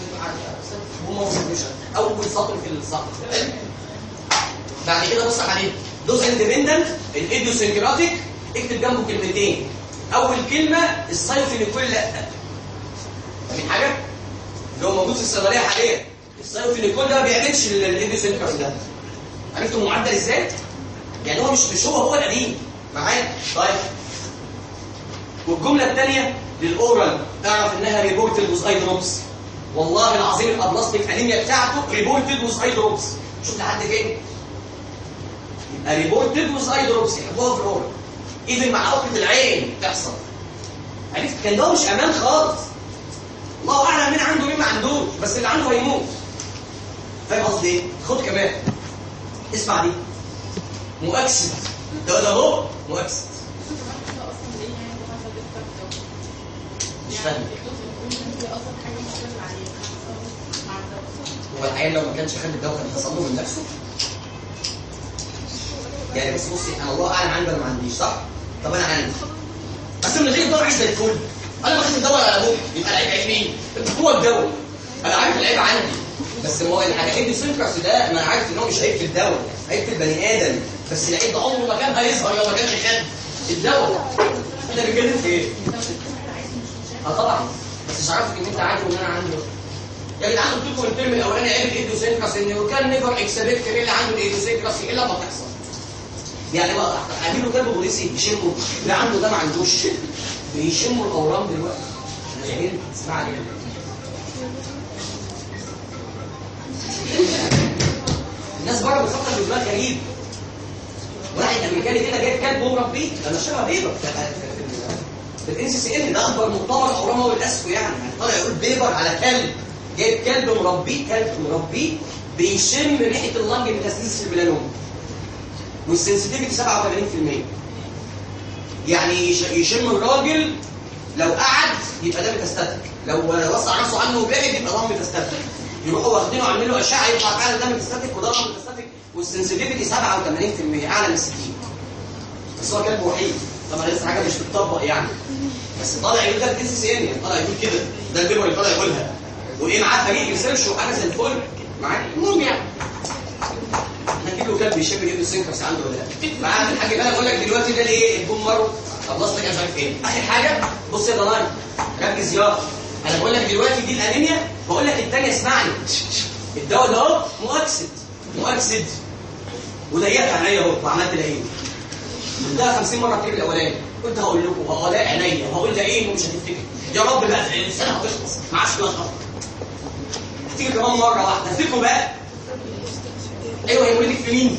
اول سطر في السطر بعد كده بص عليه دوز اندبندنت الايديوسينكراتيك اكتب جنبه كلمتين اول كلمه السايفينيكول لا فاهمين حاجه اللي هو موجود في الصيدليه حاليا السايفينيكول ده ما بيعملش الايديوسينكراسي ده عرفتوا معدل ازاي يعني هو مش مش هو هو القديم معايا طيب والجمله الثانيه للاورال تعرف انها ريبورتد وز اي دروبس والله العظيم الابلاستيك انيميا بتاعته ريبورتد وز اي دروبس شوف لحد فين يبقى ريبورتد وز اي دروبس يحبوها في الاورال ايفن مع عقده العين تحصل عرفت كان ده مش امان خالص الله اعلم مين عنده مين ما عندوش بس اللي عنده هيموت فاهم قصدي ايه خد كمان اسمع دي مؤكسد ده ده هو مؤكسد مش فاهم هو العيال لو ما كانش خد الدواء كان حصل له من نفسه يعني بس بصي انا الله اعلم عندي ولا ما عنديش صح طب انا عندي بس من غير الدواء عايز زي الفل انا باخد الدواء على ابوك يبقى العيب عيب مين هو الدواء انا عارف العيب عندي بس ما هو الحاجات دي سينكرس ده ما انا عارف ان هو مش عيب في الدواء عيب في البني ادم بس العيب ده عمره ما كان هيظهر لو ما كانش خد الدواء انت بتتكلم في ايه؟ اه طبعا بس مش عارف ان انت عارف ان انا عندي يا جدعان قلت لكم الترم الاولاني عيب الايدوسينكراس ان يو كان نيفر اكسبكت اللي عنده الايدوسينكراس الا ما تحصل يعني بقى اجيب له كلب بوليسي يشمه اللي عنده ده ما عندوش بيشموا الاورام دلوقتي انا جايين اسمعني الناس بره بتفكر بدماغ غريب واحد امريكاني كده جايب كلب ومربيه ده نشرها بيبر الان سي سي ان ده اكبر مؤتمر اورام هو الاسفو يعني يعني طالع يقول بيبر على كلب جايب كلب مربيه كلب مربيه بيشم ريحه اللنج ميتاستاسيس في البلانوم والسنسيتيفيتي 87% يعني يش- يشم الراجل لو قعد يبقى ده ميتاستاتيك لو وسع راسه عنه وبعد يبقى ده ميتاستاتيك يروحوا واخدينه عاملين له اشعه يطلع فعلا ده ميتاستاتيك وده ميتاستاتيك والسنسيتيفيتي 87% اعلى من 60 بس هو كلب وحيد طبعا لسه حاجه مش بتطبق يعني بس طالع يقول ده الدي سي سي ان يعني طالع يقول كده ده البيبر اللي طالع يقولها وايه معاه فريق ريسيرش وحاجه زي الفل معاه المهم يعني هنجيب له كلب يشم ايده سينكرس عنده ولا لا معاه الحاجه اللي انا بقول لك دلوقتي ده الايه البومر خلصت لك مش عارف ايه اخر حاجه بص يا ضناي ركز يا انا بقول لك دلوقتي دي الانيميا بقول لك الثانيه اسمعني الدواء ده اهو مؤكسد مؤكسد وضيقت عينيا اهو وعملت العين قلتها 50 مره الترم الاولاني قلت هقول لكم اه ده عينيا وهقول ده ايه ومش هتفتكر يا رب بقى السنه هتخلص ما عادش كده خطر هتيجي كمان مره واحده هفتكروا بقى ايوه هي ولدك في مين؟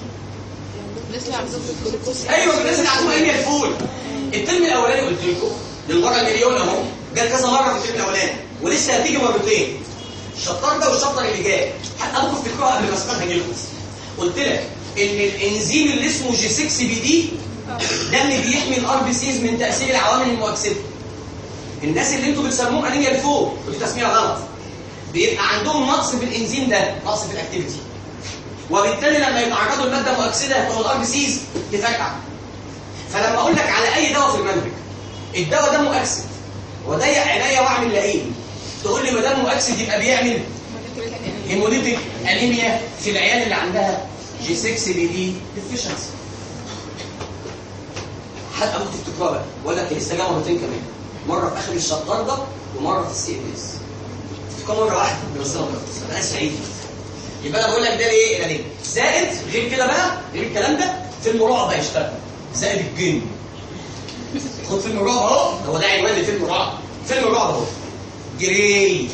ايوه الناس اللي عندهم انيميا الفول الترم الاولاني قلت لكم للمره المليون اهو جت كذا مره في الترم الاولاني ولسه هتيجي مرتين الشطار ده والشطر اللي جاي حتى ابوكم افتكروها قبل ما اسمعها يخلص قلت لك ان الانزيم اللي اسمه جي 6 بي دي ده اللي بيحمي الار بي سيز من تاثير العوامل المؤكسده الناس اللي انتوا بتسموهم انيميا الفول ودي تسميه غلط بيبقى عندهم نقص في الانزيم ده نقص في الاكتيفيتي وبالتالي لما يتعرضوا لماده مؤكسده هتبقى الار بي سيز تفرقع فلما اقول لك على اي دواء في المنهج الدواء ده مؤكسد وضيق عينيا واعمل لاقيه تقول لي ما دام مؤكسد يبقى بيعمل هيموليتيك انيميا في العيال اللي عندها جي 6 بي دي ديفيشنسي حتى ممكن تكتبها بقى ولا لك لسه جايه مرتين كمان مره في اخر الشطار ده ومره في السي ام اس تكون مره واحده بس انا سعيد يبقى انا بقول لك ده ليه الى ليه زائد غير كده بقى غير الكلام ده فيلم رعب هيشتغل زائد الجن خد فيلم رعب اهو هو ده عنوان لفيلم رعب فيلم رعب اهو جري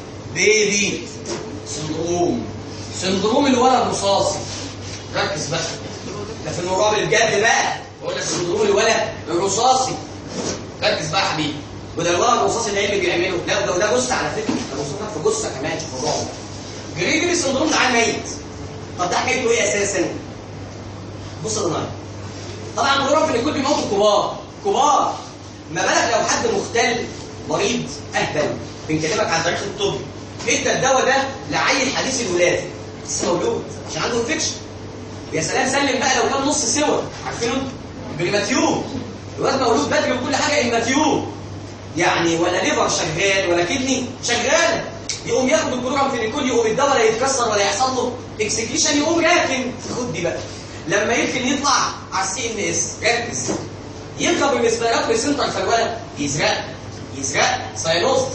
بيبي سندروم سندروم الولد الرصاصي ركز بقى ده فيلم رعب الجد بقى بقول لك سندروم الولد الرصاصي ركز بقى يا حبيبي وده الولد الرصاصي اللي اللي بيعمله لا ده ده جثه على فكره ده مصنف في جثه كمان في الرعب جريجري سندروم ده عيل ميت طب ده حكايته ايه اساسا؟ بص يا ضنايا طبعا غرف ان يكون بيموتوا كبار كبار ما بالك لو حد مختل مريض اهبل بنكلمك عن تاريخ الطب ادى الدواء ده لعيل حديث الولاده لسه مولود عشان عنده انفكشن يا سلام سلم بقى لو كان نص سوا عارفينه بريماتيوم الواد مولود بدري وكل حاجه اماتيوم يعني ولا ليفر شغال ولا كدني شغاله يقوم ياخد الكلورام في الكل يقوم الدواء لا يتكسر ولا يحصل له اكسكريشن يقوم راكن خد دي بقى لما يمكن يطلع على السي ان اس ركز يركب الريسبيراتوري سنتر فالولا يزرق يزرق ساينوست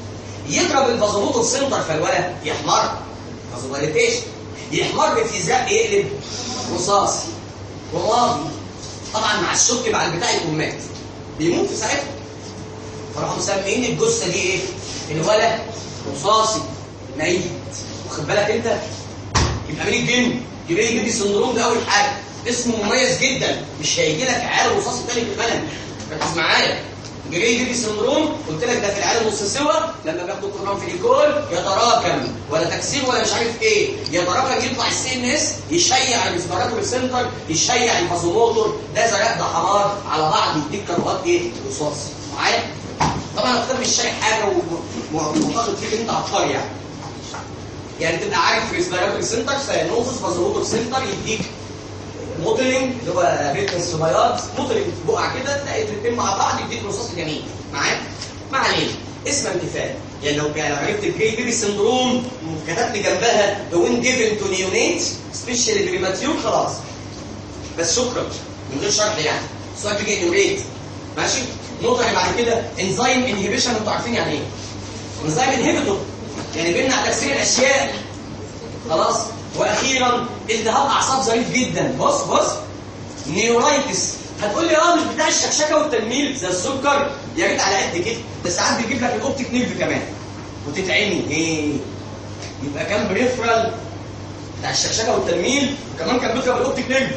يضرب الفازوموتور سنتر فالولا يحمر فازوماليتيشن يحمر في يزرق يقلب رصاصي رمادي طبعا مع الشك مع البتاع يكون مات بيموت في ساعتها فراحوا مسميين الجثه دي ايه؟ الولد رصاصي ميت واخد بالك انت؟ يبقى مين الجن؟ يبقى يجي لي سندروم ده اول حاجه اسمه مميز جدا مش هيجي لك عيال رصاصي تاني في المنهج ركز معايا جري يجي سندروم قلت لك ده في العيال نص سوا لما بياخدوا كورنام في الكول يتراكم ولا تكسير ولا مش عارف ايه يتراكم يطلع السي ان اس يشيع الريسبيراتوري سنتر يشيع الفازوموتور ده زرق ده حمار على بعض يديك كربات ايه رصاصي معايا طبعا الكتاب مش شارح حاجه ومعتقد فيك انت عبقري يعني يعني تبقى عارف ريسبيراتوري سنتر ساينوزس فازوموتور سنتر يديك موديلنج اللي هو ريتنس بياض موديلنج بقع كده تلاقي الاثنين مع بعض يديك رصاص جميل معاك ما علينا اسم امتثال يعني لو كان عرفت الجري بيبي سندروم وكتبت جنبها وين جيفن تو نيونيت سبيشال بريماتيور خلاص بس شكرا من غير شرح يعني السؤال بيجي انيوريت ماشي النقطه اللي بعد كده انزيم انهبيشن انتوا عارفين يعني ايه انزيم انهبيتور يعني بيمنع تكسير الاشياء خلاص واخيرا التهاب اعصاب ظريف جدا بص بص نيورايتس هتقول لي اه مش بتاع الشكشكه والتنميل زي السكر يا ريت على قد كده ده ساعات بيجيب لك الاوبتيك نيرف كمان وتتعمي ايه يبقى كان بريفرال بتاع الشكشكه والتنميل وكمان كان بيضرب الاوبتيك نيرف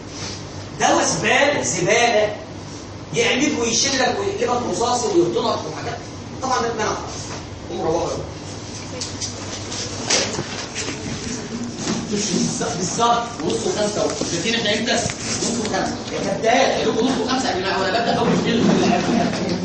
دواء زباله زباله يعمل ويشيل لك ويقلبك رصاصي ويهضمك وحاجات طبعا ده اتمنع خلاص قوم روحوا بالظبط نص وخمسه شايفين احنا امتى؟ نص وخمسه يا كداب يا دوب نص وخمسه يا جماعه وانا ببدا اول فيلم